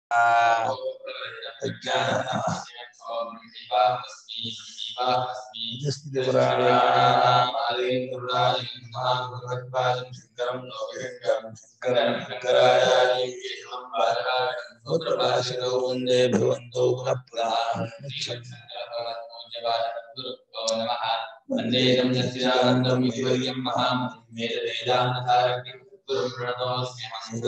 ಒಂದೇ ಭಗವಂತೋ ಪುನಃ वन्देकं सच्चिदानन्दं विवर्यं महां वेदवेदान्तधारकं गुरुं प्रणतोऽस्मि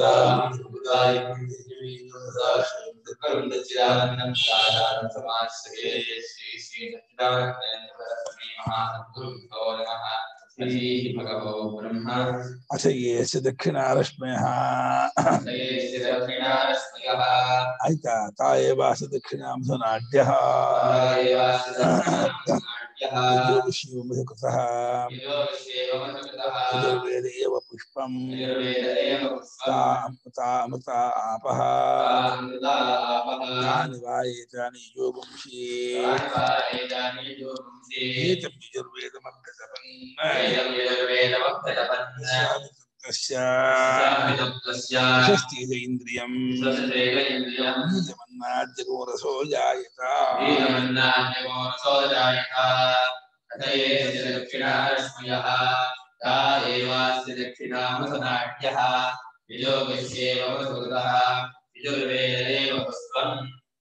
हंसाय सच्चिदानन्दं साधारणं समाश्रये श्री श्री सच्चिदानन्द श्री महागुरुभ्यो नमः श्री भगवो ब्रह्म ಅಸಯೇಸ ದಕ್ಷಿಣಾರಶ್ಮಯ श्री दक्षिणारश्मयः ಆಯ್ತಾ ತಾಯೇವಾಸ ದಕ್ಷಿಣಾಂಶ ನಾಡ್ಯ ಶಿವಮೃತಃ ಯಜುರ್ವೇದ ಏವ ಪುಷ್ಪಂ ತಾ ಅಮೃತ ಆಪಃ ತಾನಿ ವಾಯೇತಾನಿ ಯೋಗಂಶಿ ಏತಂ ಯಜುರ್ವೇದಮಭ್ಯಸಪನ್ ತಸ್ಯ ಯಶಸ್ತೀತ ಇಂದ್ರಿಯಂ ಬೀಜಮನ್ನಾದ್ಯಗೋರಸೋ ಜಾಯತ दक्षिणारश्मयः ता एवास्य दक्षिणामसनाट्यः वियोगस्येव वसुतः यजुर्वेदेव पुष्पम्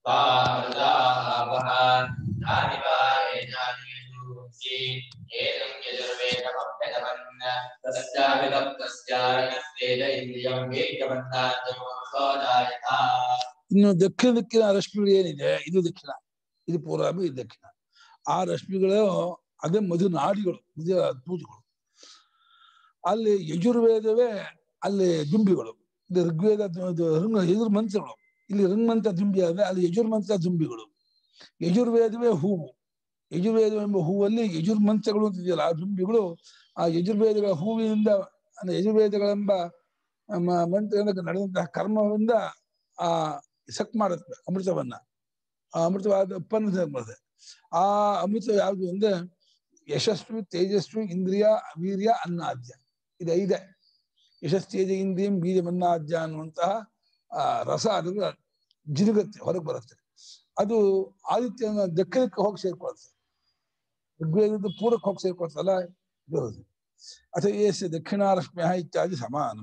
तावः तानि वा एतानि यजुर्वंशि एतं यजुर्वेदमभ्यतपन् तस्यापि तप्तस्यायस्तेज इन्द्रियं वेद्यमन्ताजमोसोदायता ಇನ್ನು ದಕ್ಷಿಣ ದಿಕ್ಕಿನ ರಶ್ಮಿಗಳು ಏನಿದೆ ಇದು ದಕ್ಷಿಣ ಇದು ಪೂರ್ವಾಭಿ ಇದು ದಕ್ಷಿಣ ಆ ರಶ್ಮಿಗಳು ಅದೇ ಮಧು ನಾಡಿಗಳು ಮಧು ಪೂಜೆಗಳು ಅಲ್ಲಿ ಯಜುರ್ವೇದವೇ ಅಲ್ಲಿ ದುಂಬಿಗಳು ಇದು ಋಗ್ವೇದ ದು- ಇದು ಋಂಗ ಯಜುರ್ ಮಂತ್ರಗಳು ಇಲ್ಲಿ ಋಂಗ್ಮಂತ್ರ ದುಂಬಿ ಆದ್ರೆ ಅಲ್ಲಿ ಯಜುರ್ಮಂತ್ರ ದುಂಬಿಗಳು ಯಜುರ್ವೇದವೇ ಹೂವು ಯಜುರ್ವೇದವೆಂಬ ಹೂವಲ್ಲಿ ಯಜುರ್ಮಂತ್ರಗಳು ಅಂತ ಇದೆಯಲ್ಲ ಆ ದುಂಬಿಗಳು ಆ ಯಜುರ್ವೇದಗಳ ಹೂವಿನಿಂದ ಅಂದ್ರೆ ಯಜುರ್ವೇದಗಳೆಂಬ ಮ- ಮಂತ್ರದಿಂದ ನಡೆದಂತಹ ಕರ್ಮದಿಂದ ಆ ಸಕ್ ಮಾಡುತ್ತೆ ಅಮೃತವನ್ನ ಆ ಅಮೃತವಾದ ಉತ್ಪನ್ನ ಮಾಡುತ್ತೆ ಆ ಅಮೃತ ಯಾವುದು ಅಂದ್ರೆ ಯಶಸ್ವಿ ತೇಜಸ್ವಿ ಇಂದ್ರಿಯ ವೀರ್ಯ ಅನ್ನಾದ್ಯ ಇದು ಐದೆ ಯಶಸ್ ತೇಜ ಇಂದ್ರಿಯಂ ಬೀಜಮನ್ನಾದ್ಯ ಅನ್ನುವಂತಹ ಆ ರಸ ಅದರ ಜಿನುಗತ್ತೆ ಹೊರಗೆ ಬರುತ್ತೆ ಅದು ಆದಿತ್ಯನ ದಕ್ಷಿಣಕ್ಕೆ ಹೋಗಿ ಸೇರ್ಕೊಳ್ತದೆ ಋಗ್ವೇದದ ಪೂರ್ವಕ್ಕೆ ಹೋಗಿ ಸೇರ್ಕೊಳ್ತಲ್ಲ ಇದು ಹೌದು. ಅಥ ಏಸ ದಕ್ಷಿಣಾರಶ್ಮ್ಯ ಇತ್ಯಾದಿ ಸಮಾನ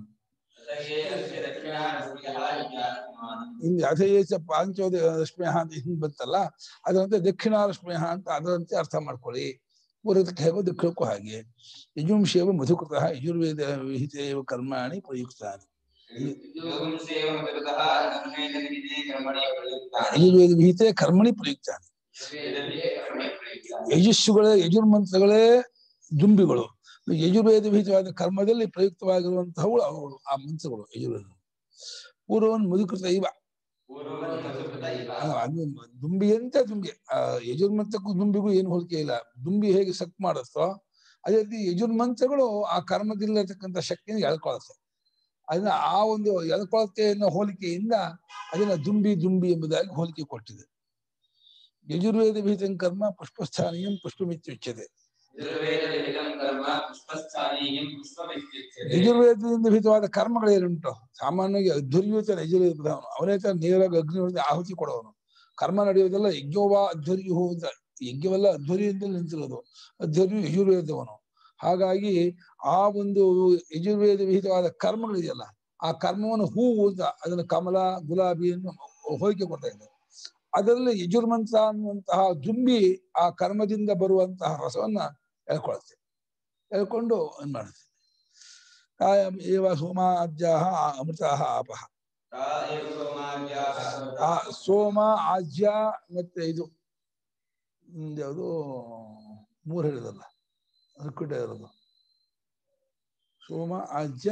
ಇಲ್ಲಿ ಅಥಯೇಚ ಪಾಂಚೋದ ರಶ್ಮ್ಯ ಅಂತ ಹಿಂದ್ ಬಂತಲ್ಲ ಅದರಂತೆ ದಕ್ಷಿಣಾರಶ್ಮ್ಯ ಅಂತ ಅದರಂತೆ ಅರ್ಥ ಮಾಡ್ಕೊಳ್ಳಿ ಪೂರ್ವಕ್ಕೆ ಹೇಗೋ ದಕ್ಷಿಣಕ್ಕೂ ಹಾಗೆ ಯಜುಂಶೇವ ಮಧುಕೃತ ಯಜುರ್ವೇದ ವಿಹಿತೇವ ಕರ್ಮಾಣಿ ಪ್ರಯುಕ್ತಾನಿ ಯಜುರ್ವೇದ ವಿಹಿತೆ ಕರ್ಮಣಿ ಪ್ರಯುಕ್ತಾನಿ ಯಜಸ್ಸುಗಳೇ ಯಜುರ್ಮಂತ್ರಗಳೇ ದುಂಬಿಗಳು ಯಜುರ್ವೇದ ವಿಹಿತವಾದ ಕರ್ಮದಲ್ಲಿ ಪ್ರಯುಕ್ತವಾಗಿರುವಂತಹವು ಅವುಗಳು ಆ ಮಂತ್ರಗಳು ಯಜುರ್ವೇದ ಪೂರ್ವವನ್ನು ಮಧುಕೃತ ಇವ ಆ, ಅದು ದುಂಬಿಯಂತೆ ದುಂಬಿ ಆ ಯಜುರ್ಮಂತ್ರಕ್ಕೂ ದುಂಬಿಗೂ ಏನು ಹೋಲಿಕೆ ಇಲ್ಲ ದುಂಬಿ ಹೇಗೆ ಸಕ್ ಮಾಡುತ್ತೋ ಅದೇ ರೀತಿ ಯಜುರ್ಮಂತ್ರಗಳು ಆ ಕರ್ಮದಲ್ಲಿರತಕ್ಕಂಥ ಶಕ್ತಿಯನ್ನು ಎಳ್ಕೊಳುತ್ತೆ ಅದನ್ನ ಆ ಒಂದು ಎಳ್ಕೊಳತ್ತೆ ಅನ್ನೋ ಹೋಲಿಕೆಯಿಂದ ಅದನ್ನ ದುಂಬಿ ದುಂಬಿ ಎಂಬುದಾಗಿ ಹೋಲಿಕೆ ಕೊಟ್ಟಿದೆ ಯಜುರ್ವೇದ ವಿಹಿತ ಕರ್ಮ ಪುಷ್ಪಸ್ಥಾನೀಯಂ ಪುಷ್ಪಮಿತ್ಯುಚ್ಯತೆ ಯಜುರ್ವೇದದಿಂದ ವಿಹಿತವಾದ ಕರ್ಮಗಳೇನುಂಟು ಸಾಮಾನ್ಯವಾಗಿ ಅಧ್ವರ್ಯೂತ ಯಜುರ್ವೇದ ಪ್ರಧಾನ ಅವನೇ ತರ ನೇರವಾಗಿ ಅಗ್ನಿ ಹೊಡೆದು ಆಹುತಿ ಕೊಡೋನು ಕರ್ಮ ನಡೆಯೋದೆಲ್ಲ ಯಜ್ಞವಾ ಅಧ್ವರ್ಯು ಅಂತ ಯಜ್ಞವೆಲ್ಲ ಅಧ್ವರ್ಯದಿಂದಲೇ ನಿಂತಿರೋದು ಅಧ್ವರ್ಯು ಯಜುರ್ವೇದವನು ಹಾಗಾಗಿ ಆ ಒಂದು ಯಜುರ್ವೇದ ವಿಹಿತವಾದ ಕರ್ಮಗಳಿದೆಯಲ್ಲ ಆ ಕರ್ಮವನ್ನು ಹೂವು ಅಂತ ಅದನ್ನು ಕಮಲ ಗುಲಾಬಿಯನ್ನು ಹೋಲಿಕೆ ಕೊಡ್ತಾ ಇದ್ದಾರೆ ಅದರಲ್ಲಿ ಯಜುರ್ಮಂತ್ರ ಅನ್ನುವಂತಹ ದುಂಬಿ ಆ ಕರ್ಮದಿಂದ ಬರುವಂತಹ ರಸವನ್ನ ಎಳ್ಕೊಳುತ್ತೆ ಎಳ್ಕೊಂಡು ಏನ್ ಮಾಡುತ್ತೆ ಕಾಯಂ ಏವ ಸೋಮಾದ್ಯಾಹ ಅಮೃತಾಹ ಆಪಹ ಆ ಸೋಮ ಆಜ್ಯ ಮತ್ತೆ ಇದು ಹ್ಮ್, ಯಾವುದು ಮೂರು ಹೇಳಿದಲ್ಲ ರಿಕ್ವಿಡ್ ಇರೋದು ಸೋಮ ಆಜ್ಯ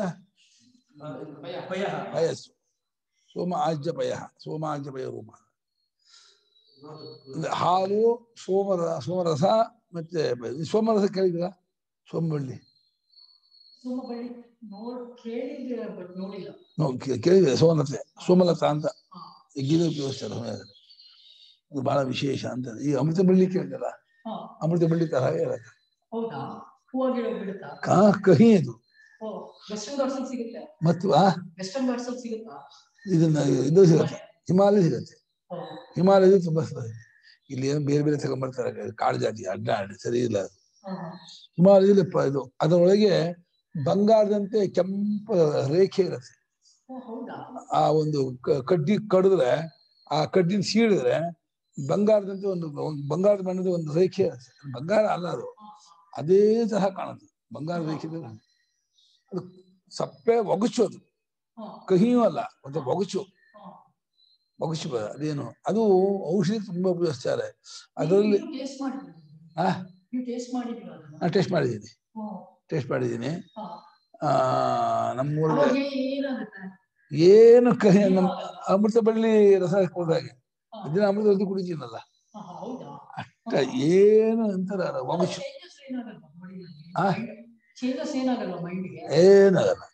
ಪಯಸ್ಸು ಸೋಮ ಆಜ್ಯ ಪಯ ಸೋಮ ಆಜ್ಯ ಪಯ ರೂಪ ಅಂದ್ರೆ ಹಾಲು ಸೋಮರ ಸೋಮರಸ ಮತ್ತೆ ಬ- ಸೋಮರಸ ಕೇಳಿದ್ರ ಸೋಮಬಳ್ಳಿ ಸೋಮಬಳ್ಳಿ ನೋಡ್ ಕೇಳಿದ್ರೆ ಬಟ್ ನೋಡಿಲ್ಲ ನೋ ಕೇ- ಕೇಳಿದೆ ಸೋಮಲತೆ ಸೋಮಲತಾ ಅಂತ ಗೀತೆ ಉಪಯೋಗಿಸ್ತಾರೆ ಸಮಯದಲ್ಲಿ ಅದು ಬಹಳ ವಿಶೇಷ ಅಂತ ಈ ಅಮೃತ ಬಳ್ಳಿ ಕೇಳಿದಲ್ಲ ಹಾ ಅಮೃತ ಬಳ್ಳಿ ತರ ಇರುತ್ತೆ ಹೌದಾ ಹೂವಾಗಿರೋ ಬಿಡುತ್ತಾ ಕಾ ಕಹಿ ಇದು ಓ ವೆಸ್ಟರ್ನ್ ಘಾಟ್ಸ್ ಸಿಗುತ್ತೆ ಮತ್ತು ಆ ವೆಸ್ಟರ್ನ್ ಘಾಟ್ಸ್ ಸಿಗುತ್ತಾ ಇದನ್ನ ಇದು ಸಿಗುತ್ತೆ ಹಿಮಾಲಯ ಸಿಗುತ್ತೆ ಓ, ಹಿಮಾಲಯದ ತುಂಬಾ ಸ- ಇಲ್ಲಿ ಏನು ಬೇರೆ ಬೇರೆ ತಗೊಂಡ್ಬರ್ತಾರೆ ಕಾಡು ಜಾತಿ ಅಡ್ಡ ಅಡ್ಡ ಸರಿ ಇಲ್ಲ ಅದು ಹಾ, ಹಾ. ಹಿಮಾಲಯದಲ್ಲಿ ಪ- ಇದು ಅದರೊಳಗೆ ಬಂಗಾರದಂತೆ ಕೆಂಪು ರೇಖೆ ಇರುತ್ತೆ ಓ, ಹೌದಾ ಆ ಒಂದು ಕ- ಕಡ್ಡಿ ಕಡಿದ್ರೆ ಆ ಕಡ್ಡಿನ ಸೀಳಿದ್ರೆ ಬಂಗಾರದಂತೆ ಒಂದು ಒಂದು ಬಂಗಾರದ ಬಣ್ಣದ ಒಂದು ರೇಖೆ ಇರುತ್ತೆ. ಅದು ಬಂಗಾರ ಅಲ್ಲ ಅದು ಹಾ, ಅದೇ ತರಹ ಕಾಣುತ್ತೆ ಬಂಗಾರ ರೇಖೆ ತರ. ಅದು ಸಪ್ಪೆ ಒಗಚು ಅದು ಹಾ, ಕಹಿಯೂ ಅಲ್ಲ ಒಂದು ಒಗಚು ಹಾ. ಒಗಚು ಬ- ಅದೇನು ಅದು ಔಷಧಿ ತುಂಬಾ ಉಪಯೋಗಿಸ್ತಾರೆ ಅದರಲ್ಲಿ ನೀವು taste ಮಾಡಿದ್ದೀರಾ? ಆ ನೀವು ಟೇಸ್ಟ್ ಮಾಡಿದ್ದೀರಾ ಅದನ್ನ? ನಾನು ಟೇಸ್ಟ್ ಮಾಡಿದ್ದೀನಿ ಓ, ಟೇಸ್ಟ್ ಮಾಡಿದ್ದೀನಿ ಹಾ. ಆ ನಮ್ಮೂರಲ್ಲಿ ಅವಾಗ ಏನಾಗುತ್ತೆ ಏನು ಕಹಿ ನಮ್ಮ ಏನಾಗಲ್ಲ. ಅಮೃತ ಬಳ್ಳಿ ರಸ ಕೊಡ್ದಾಗೆ ಹಾ, ದಿನ ಅಮೃತ ಬಳ್ಳಿ ಕುಡಿತೀನಲ್ಲ ಹಾ, ಹೌದಾ ಅಷ್ಟ ಏನು ಅಂತಾರ ಒಗಚು ಚೇಂಜಸ್ ಏನಾಗಲ್ವಾ ಮೈಂಡ್ಗೆ? ಆ? ಚೇಂಜಸ್ ಏನಾಗಲ್ವಾ ಮೈಂಡ್ಗೆ ಏನಾಗಲ್ಲ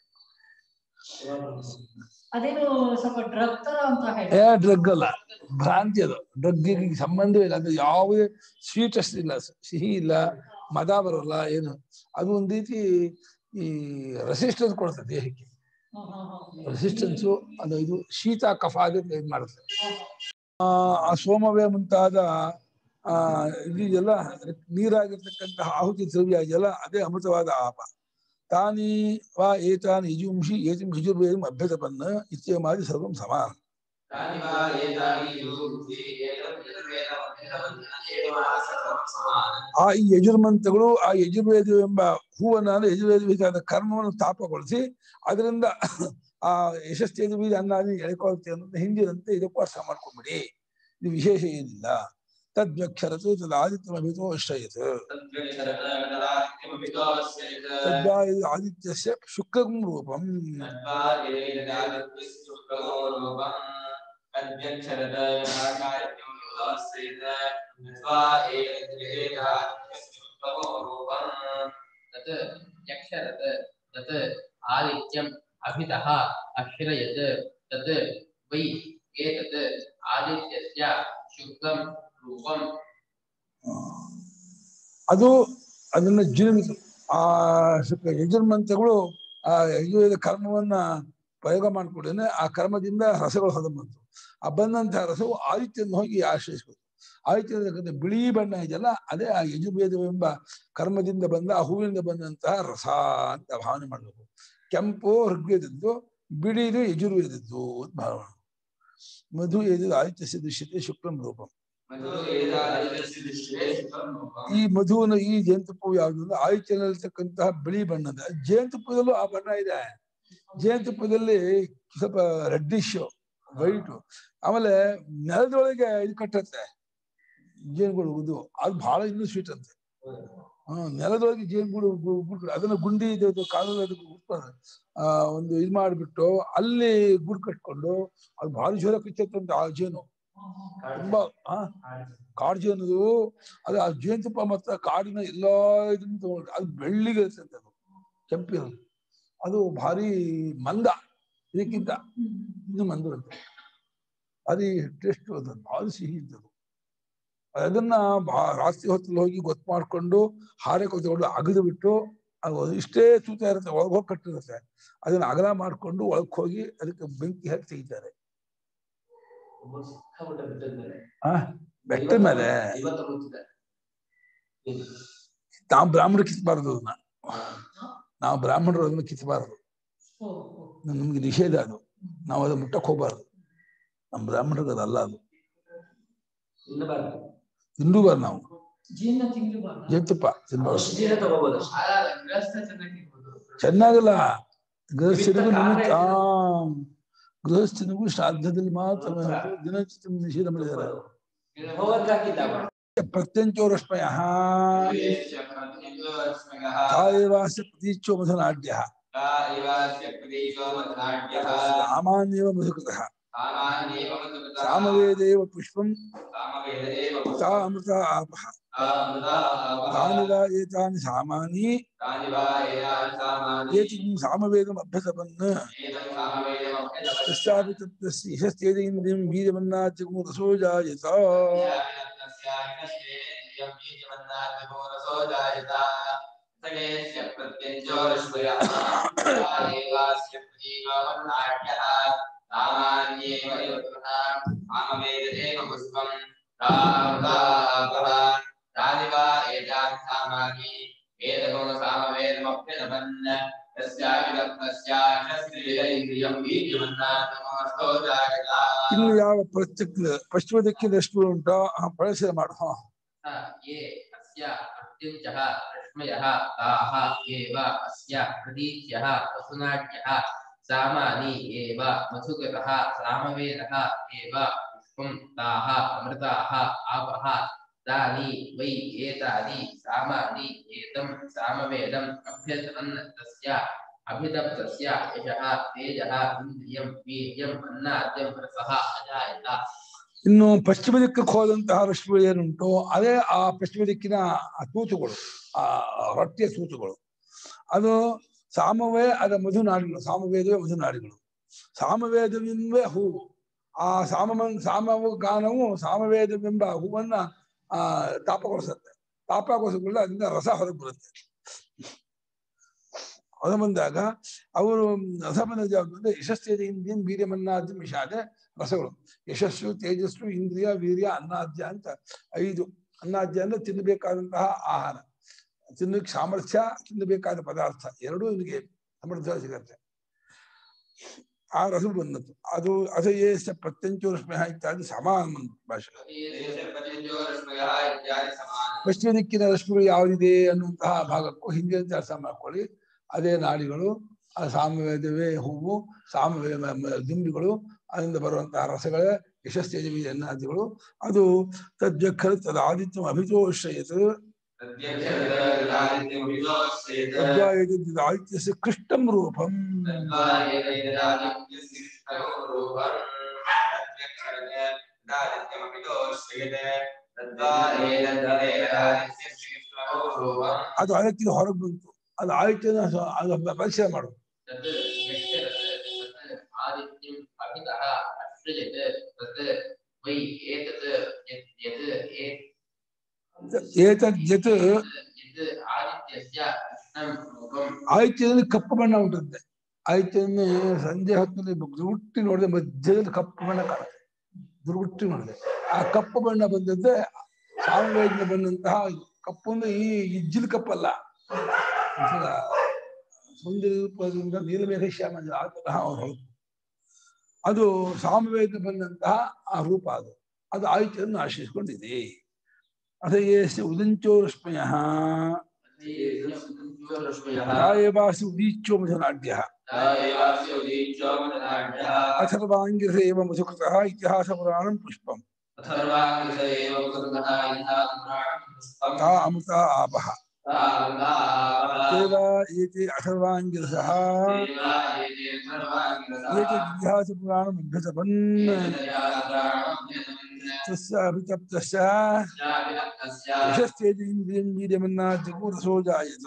ಅದೇನು ಸ್ವಲ್ಪ ಡ್ರಗ್ ತರ ಅಂತ ಹೇಳಿ ಏ ಡ್ರಗ್ ಅಲ್ಲ ಭ್ರಾಂತಿ ಅದು ಡ್ರಗ್ಗೆ ಸಂಬಂಧವಿಲ್ಲ ಅದು ಯಾವುದೇ ಸ್ವೀಟೆಸ್ಟ್ ಇಲ್ಲ ಸಿಹಿ ಇಲ್ಲ ಮದ ಬರೋಲ್ಲ ಏನು ಅದು ಒಂದ್ ರೀತಿ ಈ ರೆಸಿಸ್ಟೆನ್ಸ್ ಕೊಡುತ್ತೆ ದೇಹಕ್ಕೆ ಹಾ, ಹಾ, ಹಾ. ರೆಸಿಸ್ಟೆನ್ಸು ಅದು ಇದು ಶೀತ ಕಫ ಅದಕ್ಕೆ ಇದು ಮಾಡುತ್ತೆ ಹಾ, ಆ ಆ ಸೋಮವೇ ಮುಂತಾದ ಆ ಇದೆಲ್ಲ ನೀರಾಗಿರ್ತಕ್ಕಂತಹ ಆಹುತಿ ದ್ರವ್ಯ ಇದೆಲ್ಲ ಅದೇ ಅಮೃತವಾದ ಆಪ ತಾನಿ ವಾ ಏತಾನಿ ಯಜುಂಷಿ ಏತಿಂ ಯಜುರ್ವೇದಂ ಅಭ್ಯತಪನ್ನ ಇತ್ಯಮಾದಿ ಸರ್ವಂ ಸಮಾನ तानि वा एतानि युजुंसि एतं यजुर्वेदम् अभ्यतवन्तः सर्वं समानम् ಆ ಈ ಯಜುರ್ಮಂತ್ರಗಳು ಆ ಯಜುರ್ವೇದವೆಂಬ ಹೂವನ್ನ ಅಂದ್ರೆ ಯಜುರ್ವೇದವಾದ ಕರ್ಮವನ್ನು ತಾಪಗೊಳಿಸಿ ಅದರಿಂದ ಆ ಯಶಸ್ಸೇದು ಬೀಜ ಅನ್ನಾದಿ ಎಳ್ಕೊಳ್ತೆ ಅನ್ನೋದು ಹಿಂದಿನಂತೆ ಇದಕ್ಕೂ ಅರ್ಥ ಮಾಡ್ಕೊಂಬಿಡಿ ಇದು ವಿಶೇಷ ಏನಿಲ್ಲ ತದ್ವ್ಯಕ್ಷರತು ತದಾದಿತ್ಯಮಭಿತೋ ಅಶ್ರಯತ್ तद्व्यतितरतरतरादित्यमभितोऽस्येत् ತದ್ವಾ ಇದು ಆದಿತ್ಯಸ್ಯ ಶುಕ್ರಂ ರೂಪಂ तद्वा एतदादित्यस्यशुक्लमो तद्व्यक्षरत यथाकार्यमभितोऽस्येत् तद्वा एतद्वेदादित्यस्यशुक्लमो रूपम् तत् यक्षरत् तत् आदित्यम् अभितः अश्रयत् तत् वै एतत् आदित्यस्य शुक्लं रूपम् ಅದು ಅದನ್ನ ಜೀರ್ಣಿಸು ಆ ಶುಕ್ಲ ಯಜುರ್ಮಂತ್ರಗಳು ಆ ಯಜುರ್ವೇದ ಕರ್ಮವನ್ನ ಪ್ರಯೋಗ ಮಾಡಿಕೊಡೇನೆ ಆ ಕರ್ಮದಿಂದ ರಸಗಳು ಹೊರ ಬಂತು ಆ ಬಂದಂತಹ ರಸವು ಆದಿತ್ಯನ ಹೋಗಿ ಆಶ್ರಯಿಸಬೇಕು ಆದಿತ್ಯದ ಬಿಳಿ ಬಣ್ಣ ಇದೆಯಲ್ಲ ಅದೇ ಆ ಯಜುರ್ವೇದವೆಂಬ ಕರ್ಮದಿಂದ ಬಂದ ಆ ಹೂವಿನಿಂದ ಬಂದಂತಹ ರಸ ಅಂತ ಭಾವನೆ ಮಾಡಬೇಕು ಕೆಂಪು ಋಗ್ವೇದದ್ದು ಬಿಳಿದು ಯಜುರ್ವೇದದ್ದು ಅಂತ ಭಾವನೆ ಮಾಡ್ಬೇಕು. ಮಧು ಎದು ಆದಿತ್ಯ ದೃಶ್ಯತೆ ಶುಕ್ಲಂ ರೂಪಂ मधु एतादित्यस्य दृष्टे शुक्लं रूपम् ಈ ಮಧುವಿನ ಈ ಜೇನುತುಪ್ಪವು ಯಾವುದು ಅಂದ್ರೆ ಆಯುಷ್ಯನಲ್ಲಿರ್ತಕ್ಕಂತಹ ಬಿಳಿ ಬಣ್ಣದ ಜೇನುತುಪ್ಪದಲ್ಲೂ ಆ ಬಣ್ಣ ಇದೆ ಜೇನುತುಪ್ಪದಲ್ಲಿ ಸ್ವಲ್ಪ ರೆಡ್ಡಿಶ್ ವೈಟ್ ಆಮೇಲೆ ನೆಲದೊಳಗೆ ಇದು ಕಟ್ಟತ್ತೆ ಜೇನುಗಳು ಇದು ಅದು ಬಹಳ ಇನ್ನೂ ಸ್ವೀಟ್ ಅಂತೆ ಹ್ಮ್ ನೆಲದೊಳಗೆ ಜೇನುಗೂಡು ಗು- ಗೂಡು ಅದನ್ನ ಗುಂಡಿ ಇದು ಕಾಲದ ಆ ಒಂದು ಇದು ಮಾಡಿಬಿಟ್ಟು ಅಲ್ಲಿ ಗೂಡು ಕಟ್ಕೊಂಡು ಅದು ಭಾರಿ ಜೋರ ಕಚ್ಚತ್ತಂತೆ ಆ ಜೇನು ತುಂಬಾ ಆ ಕಾಡು ಜೇನುದು ಅದು ಆ ಜೇನುತುಪ್ಪ ಮತ್ತು ಕಾಡಿನ ಎಲ್ಲಾ ಇದನ್ನ ತಗೊಂಡು ಅದು ಬೆಳ್ಳಿಗೆ ಇರ್ತದೆ ಅದು ಕೆಂಪಿರೋದು ಅದು ಭಾರಿ ಮಂದ ಇದಕ್ಕಿಂತ ಇದು ಮಂದ ಇರುತ್ತೆ ಭಾರಿ ಟೇಸ್ಟ್ ಅದು ಭಾರಿ ಸಿಹಿ ಇದ್ದದು ಅದನ್ನ ಬಾ ರಾತ್ರಿ ಹೊತ್ತಲ್ಲಿ ಹೋಗಿ ಗೊತ್ತು ಮಾಡ್ಕೊಂಡು ಹಾರೆ ತಗೊಂಡು ಅಗದು ಬಿಟ್ಟು ಅದು ಇಷ್ಟೇ ತೂತ ಇರುತ್ತೆ ಒಳಗೆ ಹೋಗಿ ಕಟ್ಟಿರುತ್ತೆ ಅದನ್ನ ಅಗಲ ಮಾಡ್ಕೊಂಡು ಒಳಗೆ ಹೋಗಿ ಅದಕ್ಕೆ ಬೆಂಕಿ ಹಾಕಿ ತೆಗಿತಾರೆ ಆ ಬೆಟ್ಟದ ಮೇಲೆ ಇವತ್ತು ಗೊತ್ತಿದೆ ನಾವು ಬ್ರಾಹ್ಮಣರು ಕಿತ್ಬಾರ್ದು ಅದನ್ನ ನಾವು ಬ್ರಾಹ್ಮಣರು ಅದನ್ನ ಕಿತ್ಬಾರ್ದು ಓ, ಓ. ನಮ್ಗೆ ನಿಷೇಧ ಅದು ನಾವು ಅದನ್ನ ಮುಟ್ಟಕ್ ಹೋಗ್ಬಾರ್ದು ನಮ್ಮ ಬ್ರಾಹ್ಮಣರಿಗೆ ಅದಲ್ಲ ಅದು ತಿನ್ನಬಾರ್ದು ನಾವು ಜೀರ್ಣ ತಿನ್ಲಬಾರ್ದ ಜೇನುತುಪ್ಪ ತಿನ್ಬಾರ್ದು ಔಷಧಿನ ತಗೋಬಹುದು ಗೃಹಸ್ಥ ಚೆನ್ನಾಗಿರ್ಬೋದು ಚೆನ್ನಾಗಲ್ಲ ಗೃಹಸ್ಥನಿಗೂ ನಿಮಿತ್ತ ಆ ಗೃಹಸ್ಥನಿಗೂ ಶ್ರಾದ್ದದಲ್ಲಿ ಮಾತ್ರ ದಿನಚಿತ ನಿಷೇಧ ಮಾಡಿದ್ದಾರೆ ಹೋಗಕ್ಕೆ ಹಾಕಿದ್ದ ಪ್ರತ್ಯಂಚೋರಶ್ಮಯ ಕಾಯವಾಸ ಪ್ರತೀಚೋ ಮಧುನಾಡ್ಯ ಸಾಮಾನ್ಯವ ಮಧುಕೃತ ಸಾಮವೇದೇವ ಪುಷ್ಪಂ ತಾ ಅಮೃತ ಆಪಃ ತಾನಿ ವಾ ಏತಾನಿ ಸಾಮಾನಿ ಏತಿ ಸಾಮವೇದಂ ಅಭ್ಯಸಪನ್ ತಸ್ಯಾಪಿ ತತ್ತಸ್ಯ ಯಶಸ್ತೇಜೇಂದ್ರಿಯಂ ಬೀಜವನ್ನಾತ್ಯಗುಂ ರಸೋ ಜಾಯತ सामान्येव योगः सामवेदेव पुष्पम् रामदापः रादिवा एतान् सामानि वेदगुण सामवेदमभ्यनमन् तस्यापि तस्याश्रीरैन्द्रियं वीर्यमन्नाथमस्तो जागता ಇನ್ನು ಯಾವ ಪ್ರತ್ಯಕ್ಷ ಪಶ್ಚಿಮ ದಿಕ್ಕಿನ ರಶ್ಮಿ ಉಂಟೋ ಆ ಪರಿಸರ ಮಾಡು ಹಾ ये अस्य प्रत्युञ्चः रश्मयः ताः एव अस्य प्रतीच्यः वसुनाट्यः सामानि एव मधुकृतः सामवेदः एव पुष्पं ताः अमृताः आपः तानि वै एतानि सामानि एतं सामवेदम् अभ्यसन् तस्य अभितप्तस्य यशः तेजः इन्द्रियं वीर्यम् अन्नाद्यं रसः अजायत ಇನ್ನು ಪಶ್ಚಿಮ ದಿಕ್ಕಕ್ಕೆ ಹೋದಂತಹ ರಶ್ಮಿಗಳು ಏನುಂಟು ಅದೇ ಆ ಪಶ್ಚಿಮ ದಿಕ್ಕಿನ ಆ ತೂತುಗಳು ಆ ರೊಟ್ಟಿಯ ತೂತುಗಳು ಅದು ಸಾಮವೇ ಅದ ಮಧುನಾಡಿಗಳು ಸಾಮವೇದವೇ ಮಧುನಾಡಿಗಳು ಸಾಮವೇದವೆಂಬ ಹೂವು ಆ ಸಾಮ ಸಾಮವ ಗಾನವು ಸಾಮವೇದವೆಂಬ ಹೂವನ್ನ ಆ ತಾಪಗೊಳಿಸುತ್ತೆ ತಾಪಗೊಳಿಸಿಕೊಳ್ಳ ಅದರಿಂದ ರಸ ಹೊರಗೆ ಬರುತ್ತೆ ಹೊರ ಬಂದಾಗ ಅವರು ರಸ ಬಂದ ಜಾಗದಲ್ಲಿ ಯಶಸ್ಸೇದ ಇಂದ್ರಿಯಂ ವೀರ್ಯಮನ್ನಾದ್ಯ ವಿಷಾದೆ ರಸಗಳು ಯಶಸ್ಸು ತೇಜಸ್ಸು ಇಂದ್ರಿಯ ವೀರ್ಯ ಅನ್ನಾದ್ಯ ಅಂತ ಐದು ಅನ್ನಾದ್ಯ ಅಂದ್ರೆ ತಿನ್ನಬೇಕಾದಂತಹ ಆಹಾರ ತಿನ್ನಕ್ಕೆ ಸಾಮರ್ಥ್ಯ ತಿನ್ನಬೇಕಾದ ಪದಾರ್ಥ ಎರಡೂ ಇವನಿಗೆ ಸಮೃದ್ಧ ಸಿಗತ್ತೆ ಆ ರಸ ಬಂದದ್ದು ಅದು ಅಸಯೇ ಸ ಪ್ರತ್ಯಂಚೋ ರಶ್ಮಿ ಇತ್ಯಾದಿ ಸಮಾನ ಭಾಷೆ रश्मयः इत्यादि समानम् ಪಶ್ಚಿಮ ದಿಕ್ಕಿನ ರಶ್ಮಿಗಳು ಯಾವುದಿದೆ ಅನ್ನುವಂತಹ ಭಾಗಕ್ಕೂ ಹಿಂದಿನ ಅರ್ಥ ಮಾಡ್ಕೊಳ್ಳಿ ಅದೇ ನಾಡಿಗಳು ಆ ಸಾಮವೇದವೇ ಹೂವು ಸಾಮವೇ ಮ- ಮ- ದುಂಬಿಗಳು ಅದರಿಂದ ಬರುವಂತಹ ರಸಗಳೇ ಯಶಸ್ಸೇಜವಿ ಅನ್ನಾದಿಗಳು ಅದು ತದ್ಯಖರ ತದ ಆದಿತ್ಯಂ ಅಭಿತೋಶ್ರಯತ್ ತದ್ವಾಯದ ಆದಿತ್ಯಸ್ಯ ಕೃಷ್ಟಂ ರೂಪಂ ಅದು ಅದಕ್ಕಿಂತ ಹೊರಗೆ ಬಂತು ಅದು ಆದಿತ್ಯನ ಸ- ಅದು ಪರಿಚಯ ಮಾಡು तत् यश्चरत् तत् आदित्यम् अभितः अश्रयत् तत् वै एतत् यत् यत् एत् ಏತದ್ ಯತ್ यत् आदित्यस्य कृष्णं रूपम् ಆದಿತ್ಯದಲ್ಲಿ ಕಪ್ಪು ಬಣ್ಣ ಉಂಟಂತೆ ಆದಿತ್ಯನ ಸಂಜೆ ಹೊತ್ತಿನಲ್ಲಿ ದುರ್ಗುಟ್ಟಿ ನೋಡಿದೆ ಮಧ್ಯದಲ್ಲಿ ಕಪ್ಪು ಬಣ್ಣ ಕಾಣುತ್ತೆ ದುರ್ಗುಟ್ಟಿ ನೋಡಿದೆ ಆ ಕಪ್ಪು ಬಣ್ಣ ಬಂದದ್ದೇ ಸಾಮವೇದನ ಬಂದಂತಹ ಇದು. ಕಪ್ಪು ಅಂದ್ರೆ ಈ ಇಜ್ಜಿಲ್ ಕಪ್ಪಲ್ಲ ಒಂಥರ ಸೌಂದರ್ಯ ರೂಪದಿಂದ ನೀಲಮೇಘ ಶ್ಯಾಮ ಅಂದ್ರೆ ಆ ತರಹ ಅವ್ರು ಹೊರತು ಅದು ಸಾಮವೇದ ಬಂದಂತಹ ಆ ರೂಪ ಅದು ಅದು ಆದಿತ್ಯವನ್ನು ಆಶ್ರಯಿಸಿಕೊಂಡಿದೆ ಅಥ ಉದಂಚೋ ರಶ್ಮಯ ಪ್ರಾಯವಾಸಿ ಉದೀಚ್ಯೋ ಮಧುನಾಡ್ಯ ಅಥರ್ವಾಂಗಿರಸ ಏವ ಮಧುಕೃತಃ ಇತಿಹಾಸ ಪುರಾಣಂ ಪುಷ್ಪಂ ತಾ ಅಮೃತ ಆಪಃ ತೇವ ಏತೆ ಅಥರ್ವಾಂಗಿರಸಃ ಏತೆ ಇತಿಹಾಸ ಪುರಾಣಂ ಅಭ್ಯಸಪನ್ ತಸ್ಯ ಅಭಿತಪ್ತಸ್ಯ ಯಶಸ್ತೇಜೇಂದ್ರಿಯಂ ವೀರ್ಯಮನ್ನಾದ್ಯಗೋ ರಸೋ ಜಾಯತ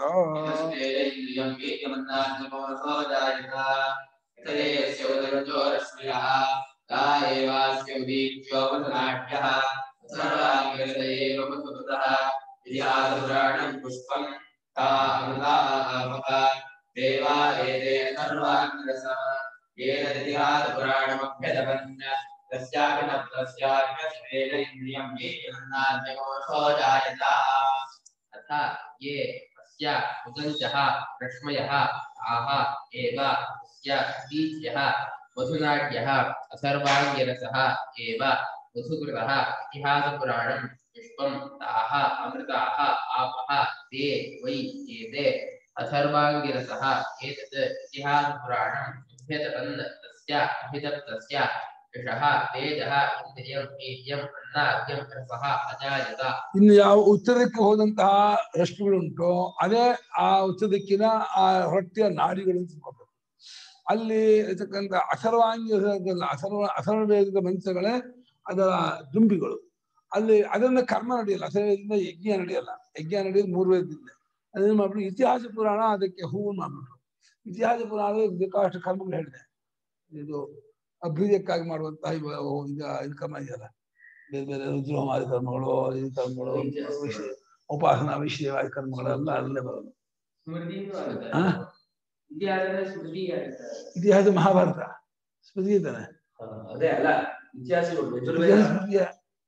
पुष्पं ता अमृताः देवा एते सर्वाङ्गरसः येन इतिहासपुराणमभ्यदवन् तस्यापि न तस्यापि कश्मेर इन्द्रियं वीर्यमन्नाद्यकोशो जायत अथ ये अस्य उदञ्चः रश्मयः आह एव अस्य दीच्यः मधुनाट्यः अथर्वाङ्गिरसः एव मधुकृतः इतिहासपुराणं पुष्पं ताः अमृताः आपः ते वै एते अथर्वाङ्गिरसः एतत् इतिहासपुराणम् अभ्यतपन् तस्य अभितप्तस्य यशः तेजः इन्द्रियं वीर्यम् अन्नाद्यं रसः अजायत ಇನ್ನು ಯಾವ ಉತ್ತರಕ್ಕೆ ಹೋದಂತಹ ರಶ್ಮಿಗಳುಂಟೋ ಅದೇ ಆ ಉತ್ತರ ದಿಕ್ಕಿನ ಆ ಹೊಟ್ಟೆಯ ನಾಡಿಗಳು ಅಂತ ತಿಳ್ಕೊಬೇಕು ಅಲ್ಲಿ ಇರ್ತಕ್ಕಂಥ ಅಥರ್ವಾಂಗಿ ಅಥರ್ವ ಅಥರ್ವೇದದ ಮಂತ್ರಗಳೇ ಅದರ ದುಂಬಿಗಳು ಅಲ್ಲಿ ಅದನ್ನ ಕರ್ಮ ನಡೆಯಲ್ಲ ಅಥರ್ವೇದದಿಂದ ಯಜ್ಞ ನಡೆಯಲ್ಲ ಯಜ್ಞ ನಡೆಯೋದು ಮೂರು ವೇದದಿಂದ ಅದನ್ನ ಮಾಡ್ಬಿಟ್ಟು ಇತಿಹಾಸ ಪುರಾಣ ಅದಕ್ಕೆ ಹೂವು ಮಾಡ್ಬಿಟ್ರು ಇತಿಹಾಸ ಪುರಾಣ ಬೇಕಾದಷ್ಟು ಕರ್ಮಗಳು ಹೇಳಿದೆ ಇದು ಅಭ್ಯುದಯಕ್ಕಾಗಿ ಮಾಡುವಂತಹ ಇವ- ಇದು ಇದು ಕರ್ಮ ಇದೆಯಲ್ಲ ಬೇರೆ ಬೇರೆ ರುದ್ರಹೋಮಾದಿ ಕರ್ಮಗಳು ಈ ಕರ್ಮಗಳು ವಿಷಯ- ಉಪಾಸನಾ ವಿಷಯವಾದ ಕರ್ಮಗಳೆಲ್ಲ ಅಲ್ಲೇ ಬರೋದು ಸ್ಮೃತಿನೂ ಹಾ? ಇತಿಹಾಸದ ಸ್ಮೃತಿ ಆಗುತ್ತೆ ಇತಿಹಾಸ ಮಹಾಭಾರತ ಸ್ಮೃತಿ ಇದ್ದಾನೆ ಅದೇ ಅಲ್ಲ ಇತಿಹಾಸಗಳು ಯಜುರ್ವೇದ ಇತಿಹಾಸ ಸ್ಮೃತಿಯ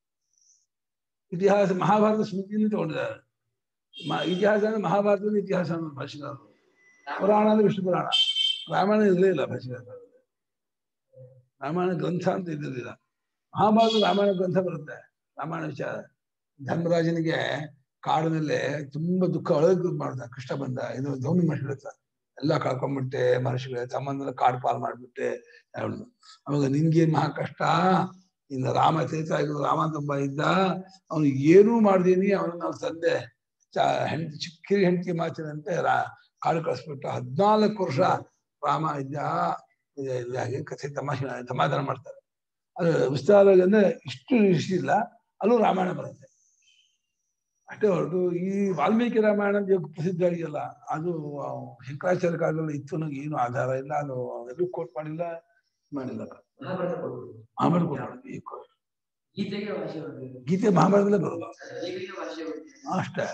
ಇತಿಹಾಸ ಮಹಾಭಾರತ ಸ್ಮೃತಿಯನ್ನು ತಗೊಂಡಿದ್ದಾರೆ ಮ- ಇತಿಹಾಸ ಅಂದ್ರೆ ಮಹಾಭಾರತದ ಇತಿಹಾಸ ಅನ್ನೋದು ಭಾಷೆಗಾರರು ಪುರಾಣ ಅಂದ್ರೆ ವಿಷ್ಣು ಪುರಾಣ ರಾಮಾಯಣ ಇರಲೇ ಇಲ್ಲ ಭಾಷೆಗಾರರು ರಾಮಾಯಣ ಗ್ರಂಥ ಅಂತ ಇದ್ದಿರಲಿಲ್ಲ ಮಹಾಭಾರತ ರಾಮಾಯಣ ಗ್ರಂಥ ಬರುತ್ತೆ ರಾಮಾಯಣ ವಿಚಾರ ಧರ್ಮರಾಜನಿಗೆ ಕಾಡಿನಲ್ಲಿ ತುಂಬಾ ದುಃಖ ಒಳಗೆ ಮಾಡ್ದ ಕೃಷ್ಣ ಬಂದ ಇದು ಧೋನಿ ಮಾಡಿಬಿಡುತ್ತ ಎಲ್ಲ ಕಳ್ಕೊಂಡ್ಬಿಟ್ಟೆ ಮನುಷ್ಯಗಳೇ ತಮ್ಮನ್ನೆಲ್ಲ ಕಾಡು ಪಾಲ್ ಮಾಡ್ಬಿಟ್ಟೆ ಹೇಳುದು ಅವಾಗ ನಿನ್ಗೇನ್ ಮಹಾ ಕಷ್ಟ ಇನ್ನು ರಾಮ ತೀರ್ಥ ಆಗಿದ್ದು ರಾಮ ಅಂತ ಒಬ್ಬ ಇದ್ದ ಅವನು ಏನೂ ಮಾಡ್ದೀನಿ ಅವನು ನಾವು ತಂದೆ ಚ ಹೆಂಡತಿ ಚಿಕ್ಕಿರಿ ಹೆಂಡತಿ ಮಾಚಿನಂತೆ ರಾ ಕಾಡು ಕಳಿಸ್ಬಿಟ್ಟು ಹದ್ನಾಲ್ಕು ವರ್ಷ ರಾಮ ಇದ್ದ ಇದೆ- ಇದಾಗಿ ಕಥೆ ತಮಾಷೆ ಸಮಾಧಾನ ಮಾಡ್ತಾರೆ ಅದು ವಿಸ್ತಾರ ಅಂದ್ರೆ ಇಷ್ಟು ಇಷ್ಟಿಲ್ಲ ಅಲ್ಲೂ ರಾಮಾಯಣ ಬರುತ್ತೆ ಅಷ್ಟೇ ಹೊರಟು ಈ ವಾಲ್ಮೀಕಿ ರಾಮಾಯಣ ಇವಾಗ ಪ್ರಸಿದ್ಧ ಆಗಿಲ್ಲ ಅದು ಆ, ಶಂಕರಾಚಾರ್ಯ ಕಾಲದಲ್ಲಿ ಇತ್ತು ನನಗೆ ಏನು ಆಧಾರ ಇಲ್ಲ ಅದು ಎಲ್ಲೂ ಕೋಟ್ ಮಾಡಿಲ್ಲ ಮಾಡಿಲ್ಲ ಮಹಾಭಾರತ ಕೊಡ್ಬೋದು. ಆಮೇಲೆ ಕೋಟ್ ಮಾಡಿದ್ವಿ ಈ ಕೋಟ್. ಗೀತೆಗೆ ಭಾಷೆ ಬರ್ಬೇಕು. ಗೀತೆ ಮಹಾಭಾರತದಲ್ಲೇ ಬರೋದು ಗೀತೆಗೆ ಭಾಷೆ ಬರ್ಬೇಕು. ಅಷ್ಟೇ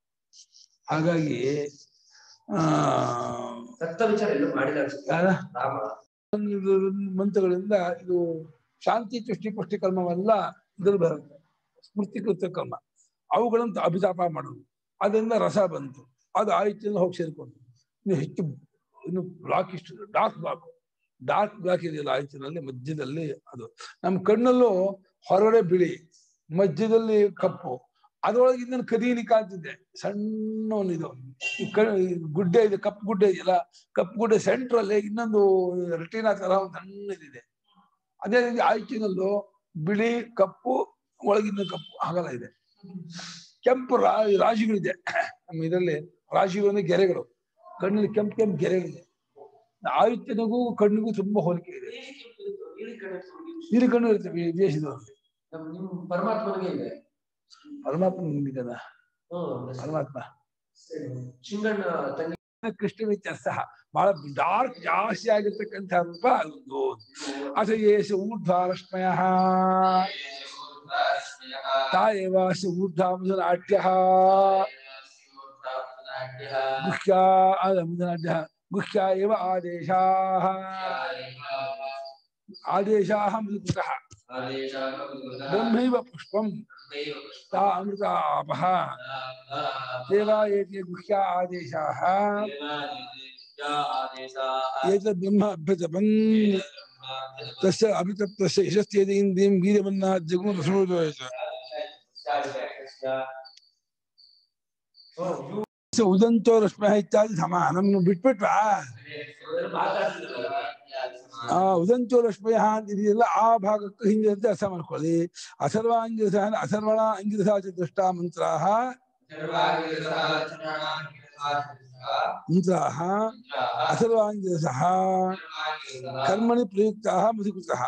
ಹಾಗಾಗಿ ಆ ಸತ್ತ ವಿಚಾರ ಎಲ್ಲೂ ಮಾಡಿಲ್ಲ ಅನ್ಸುತ್ತೆ. ಯಾರ? ರಾಮ ಒಂದು ಮಂತ್ರಗಳಿಂದ ಇದು ಶಾಂತಿ ತುಷ್ಟಿ ಪುಷ್ಟಿ ಕರ್ಮವೆಲ್ಲ ಇದ್ರಲ್ಲಿ ಬರುತ್ತೆ ಸ್ಮೃತಿಕೃತ ಕರ್ಮ ಅವುಗಳಂತ ಅಭಿತಾಪ ಮಾಡೋದು ಅದರಿಂದ ರಸ ಬಂತು ಅದು ಆಯ್ತು ಹೋಗಿ ಸೇರ್ಕೊಂಡು ಇನ್ನು ಹೆಚ್ಚು ಇನ್ನು ಬ್ಲಾಕ್ ಇಷ್ಟು ಡಾರ್ಕ್ ಬ್ಲಾಕ್ ಡಾರ್ಕ್ ಬ್ಲಾಕ್ ಇದೆಯಲ್ಲ ಆಯ್ತಿನಲ್ಲಿ ಮಧ್ಯದಲ್ಲಿ ಅದು ನಮ್ಮ ಕಣ್ಣಲ್ಲೂ ಹೊರಗಡೆ ಬಿಳಿ ಮಧ್ಯದಲ್ಲಿ ಕಪ್ಪು ಅದರೊಳಗೆ ಇನ್ನೊಂದು ಕದೀನಿ ಕಾಣ್ತಿದ್ದೆ ಸಣ್ಣ ಒಂದು ಇದು ಈ ಕ ಈ ಗುಡ್ಡೆ ಇದೆ ಕಪ್ಪು ಗುಡ್ಡೆ ಇದೆಯಲ್ಲ ಕಪ್ಪು ಗುಡ್ಡೆ ಸೆಂಟ್ರ್ ಅಲ್ಲಿ ಇನ್ನೊಂದು ರೆಟಿನಾ ತರ ಒಂದು ಸಣ್ಣದಿದೆ ಅದೇ ರೀತಿ ಆಯ್ಚಿನಲ್ಲೂ ಬಿಳಿ ಕಪ್ಪು ಒಳಗಿನ ಕಪ್ಪು ಹಾಗಲ್ಲ ಇದೆ ಕೆಂಪು ರಾ ರಾಶಿಗಳಿದೆ ನಮ್ಮ ಇದರಲ್ಲಿ ರಾಶಿಗಳು ಅಂದ್ರೆ ಗೆರೆಗಳು ಕಣ್ಣಲ್ಲಿ ಕೆಂಪು ಕೆಂಪು ಗೆರೆಗಳಿದೆ ಆಯುತ್ಯನಿಗೂ ಕಣ್ಣಿಗೂ ತುಂಬಾ ಹೋಲಿಕೆ ಇದೆ ನೀಲಿ ಕಡೆ ಸುಳ್ಳಿ. ನೀಲಿ ಕಣ್ಣು ಇರ್ತವೆ ಈ ದೇಶದವರಲ್ಲಿ ನಮ್ ನಿಮ್ ಪರಮಾತ್ಮನಿಗೆ ಇದೆ ಪರಮಾತ್ಮ ನಿಮಗಿದ್ದಾನ ಹ್ಮ್ ಪರಮಾತ್ಮ ಚಿಂಗಣ್ಣ ತಂಗಿ ಕೃಷ್ಣ ವ್ಯತ್ಯಾಸ ಬಹಳ ಡಾರ್ಕ್ ಜಾಸ್ತಿ ಆಗಿರ್ತಕ್ಕಂಥ ರೂಪ ಅದೊಂದು ಅಥ ಯೇಷ ಊರ್ಧ್ವಾರಶ್ಮಯ ತಾಯೇವಾಸ ಊರ್ಧ್ವಾಮುದನಾಟ್ಯ ಗುಹ್ಯ ಮುದನಾಟ್ಯ ಗುಹ್ಯ ಏವ ಆದೇಶಾ ಆದೇಶಾ ಮೃತಃ ಬ್ರಹ್ಮೈವ ಪುಷ್ಪಂ ತಾ ಅಮೃತ ಆಪಃ ದೇವಾ ಏತೆ ಗುಹ್ಯ ಆದೇಶಾಃ ಏತದ್ ಬ್ರಹ್ಮ ಅಭ್ಯತಪನ್ ತಸ್ಯ ಅಭಿತಪ್ತಸ್ಯ ಯಶಸ್ತ್ಯದೀಂದ್ರಿಯಂ ವೀರ್ಯವನ್ನ ಜಗುಮ ಪ್ರಸೂತಯತ ಉದಂತೋ ರಶ್ಮಃ ಇತ್ಯಾದಿ ಸಮಾನಂ ಬಿಟ್ಬಿಟ್ವಾ ಆ ಉದಂತೋ ರಶ್ಮಯ ಅಂತ ಇದೆಯಲ್ಲ ಆ ಭಾಗಕ್ಕೆ ಹಿಂದೆ ಅಂತ ಅರ್ಥ ಮಾಡ್ಕೊಳ್ಳಿ ಅಸರ್ವಾಂಗಿರಸ ಅಸರ್ವಣ ಅಂಗಿರಸ ಚತುಷ್ಟ ಮಂತ್ರಾಹ ಮಂತ್ರಾಹ ಅಸರ್ವಾಂಗಿರಸಃ ಕರ್ಮಣಿ ಪ್ರಯುಕ್ತಾಹ ಮಧುಕೃತಃ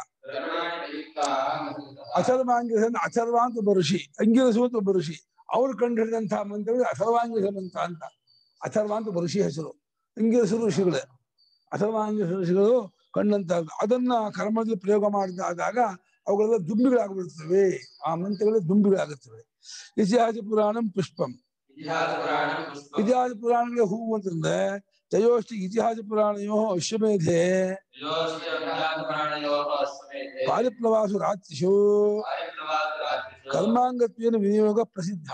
ಅಸರ್ವಾಂಗಿರಸ ಅಂದ್ರೆ ಅಸರ್ವ ಅಂತ ಒಬ್ಬ ಋಷಿ ಅಂಗಿರಸು ಅಂತ ಒಬ್ಬ ಋಷಿ ಅವ್ರು ಕಂಡು ಹಿಡಿದಂತಹ ಮಂತ್ರಗಳು ಅಸರ್ವಾಂಗಿರಸ ಮಂತ್ರ ಅಂತ ಅಥರ್ವ ಅಂತ ಒಬ್ಬ ಋಷಿ ಹೆಸರು ಅಂಗಿರಸು ಋಷಿಗಳೇ ಅಥರ್ವಾಂಗಿರಸ ಋಷಿಗಳು ಕಂಡಂತ ಅದನ್ನ ಕರ್ಮದಲ್ಲಿ ಪ್ರಯೋಗ ಮಾಡಿದಾಗ ಅವುಗಳೆಲ್ಲ ದುಂಬಿಗಳಾಗ್ಬಿಡ್ತವೆ ಆ ಮಂತ್ರಗಳು ದುಂಬಿಗಳಾಗುತ್ತವೆ ಇತಿಹಾಸ ಪುರಾಣಂ ಪುಷ್ಪಂ ಇತಿಹಾಸ ಪುರಾಣಗಳಿಗೆ ಹೂವು ಅಂತಂದ್ರೆ ತಯೋಷ್ಟಿ ಇತಿಹಾಸ ಪುರಾಣಯೋ ಅಶ್ವಮೇಧೆ ಪಾರಿಪ್ಲವಾಸು ರಾತ್ರಿಷು ಕರ್ಮಾಂಗತ್ವೇನ ವಿನಿಯೋಗ ಪ್ರಸಿದ್ಧ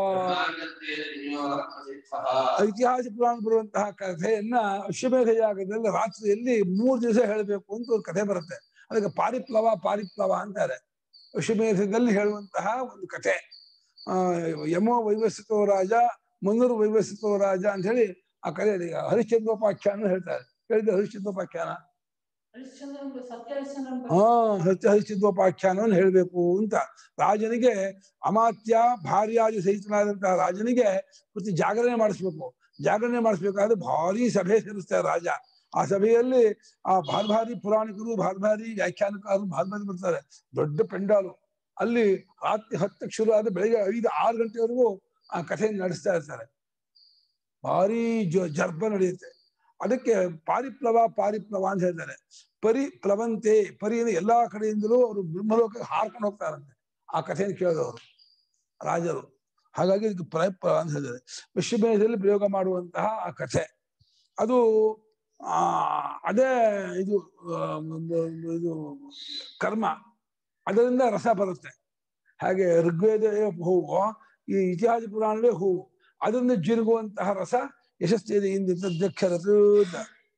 ಇತಿಹಾಸ ಪುರಾಣ ಬರುವಂತಹ ಕಥೆಯನ್ನ ಅಶ್ವಮೇಧ ಯಾಗದಲ್ಲಿ ರಾತ್ರಿಯಲ್ಲಿ ಮೂರು ದಿವಸ ಹೇಳಬೇಕು ಅಂತ ಒಂದು ಕಥೆ ಬರುತ್ತೆ ಅದಕ್ಕೆ ಪಾರಿಪ್ಲವ ಪಾರಿಪ್ಲವ ಅಂತಾರೆ ಅಶ್ವಮೇಧದಲ್ಲಿ ಹೇಳುವಂತಹ ಒಂದು ಕಥೆ ಆ ಯಮೋ ವೈವಸ್ವತೋ ರಾಜ ಮನುರು ವೈವಸ್ವತೋ ರಾಜ ಅಂತ ಹೇಳಿ ಆ ಕಥೆ ಹರಿಶ್ಚಂದ್ರೋಪಾಖ್ಯಾನ ಹೇಳ್ತಾರೆ ಹೇಳಿದ ಹರಿಶ್ಚಂದ್ರೋಪಾಖ್ಯಾನ ಹರಿಶ್ಚಂದ್ರನ್ ಸತ್ಯ ಹರಿಶ್ಚಂದ್ರನ್ ಹಾ ಸತ್ಯ ಹರಿಶ್ಚಂದ್ರೋಪಾಖ್ಯಾನವನ್ನು ಹೇಳಬೇಕು ಅಂತ ರಾಜನಿಗೆ ಅಮಾತ್ಯ ಭಾರ್ಯಾದಿ ಸಹಿತನಾದಂತಹ ರಾಜನಿಗೆ ಪ್ರತಿ ಜಾಗರಣೆ ಮಾಡಿಸ್ಬೇಕು ಜಾಗರಣೆ ಮಾಡಿಸ್ಬೇಕಾದ್ರೆ ಭಾರಿ ಸಭೆ ಸೇರಿಸ್ತಾರೆ ರಾಜ ಆ ಸಭೆಯಲ್ಲಿ ಆ ಭಾರಿ ಭಾರಿ ಪುರಾಣಿಕರು ಭಾರಿ ಭಾರಿ ವ್ಯಾಖ್ಯಾನಕಾರರು ಭಾರಿ ಭಾರಿ ಬರ್ತಾರೆ ದೊಡ್ಡ ಪೆಂಡಾಲು ಅಲ್ಲಿ ರಾತ್ರಿ ಹತ್ತಕ್ಕೆ ಶುರು ಆದ ಬೆಳಿಗ್ಗೆ ಐದು ಆರು ಗಂಟೆವರೆಗೂ ಆ ಕಥೆಯನ್ನು ನಡೆಸ್ತಾ ಇರ್ತಾರೆ ಭಾರಿ ಜ ಜರ್ಬ ನಡೆಯುತ್ತೆ ಅದಕ್ಕೆ ಪಾರಿಪ್ಲವ ಪಾರಿಪ್ಲವ ಅಂತ ಹೇಳ್ತಾರೆ ಪರಿ ಪ್ಲವಂತೆ ಪರಿ ಅಂದ್ರೆ ಎಲ್ಲಾ ಕಡೆಯಿಂದಲೂ ಅವರು ಬ್ರಹ್ಮಲೋಕ ಹಾರ್ಕೊಂಡು ಹೋಗ್ತಾರಂತೆ ಆ ಕಥೆಯನ್ನು ಕೇಳಿದವರು ರಾಜರು ಹಾಗಾಗಿ ಇದಕ್ಕೆ ಪ್ರಯಪ್ಲವ ಅಂತ ಹೇಳ್ತಾರೆ ವಿಶ್ವಮೇಧದಲ್ಲಿ ಪ್ರಯೋಗ ಮಾಡುವಂತಹ ಆ ಕಥೆ ಅದು ಆ ಅದೇ ಇದು ಆ, ಒಂದು- ಒಂದು ಇದು ಕರ್ಮ ಅದರಿಂದ ರಸ ಬರುತ್ತೆ ಹಾಗೆ ಋಗ್ವೇದ ಹೂವು ಈ ಇತಿಹಾಸ ಪುರಾಣವೇ ಹೂವು ಅದರಿಂದ ಜಿರುಗುವಂತಹ ರಸ ಯಶಸ್ಸಿದೆ ಇಂದ ದಕ್ಷರದು ಅಂತ.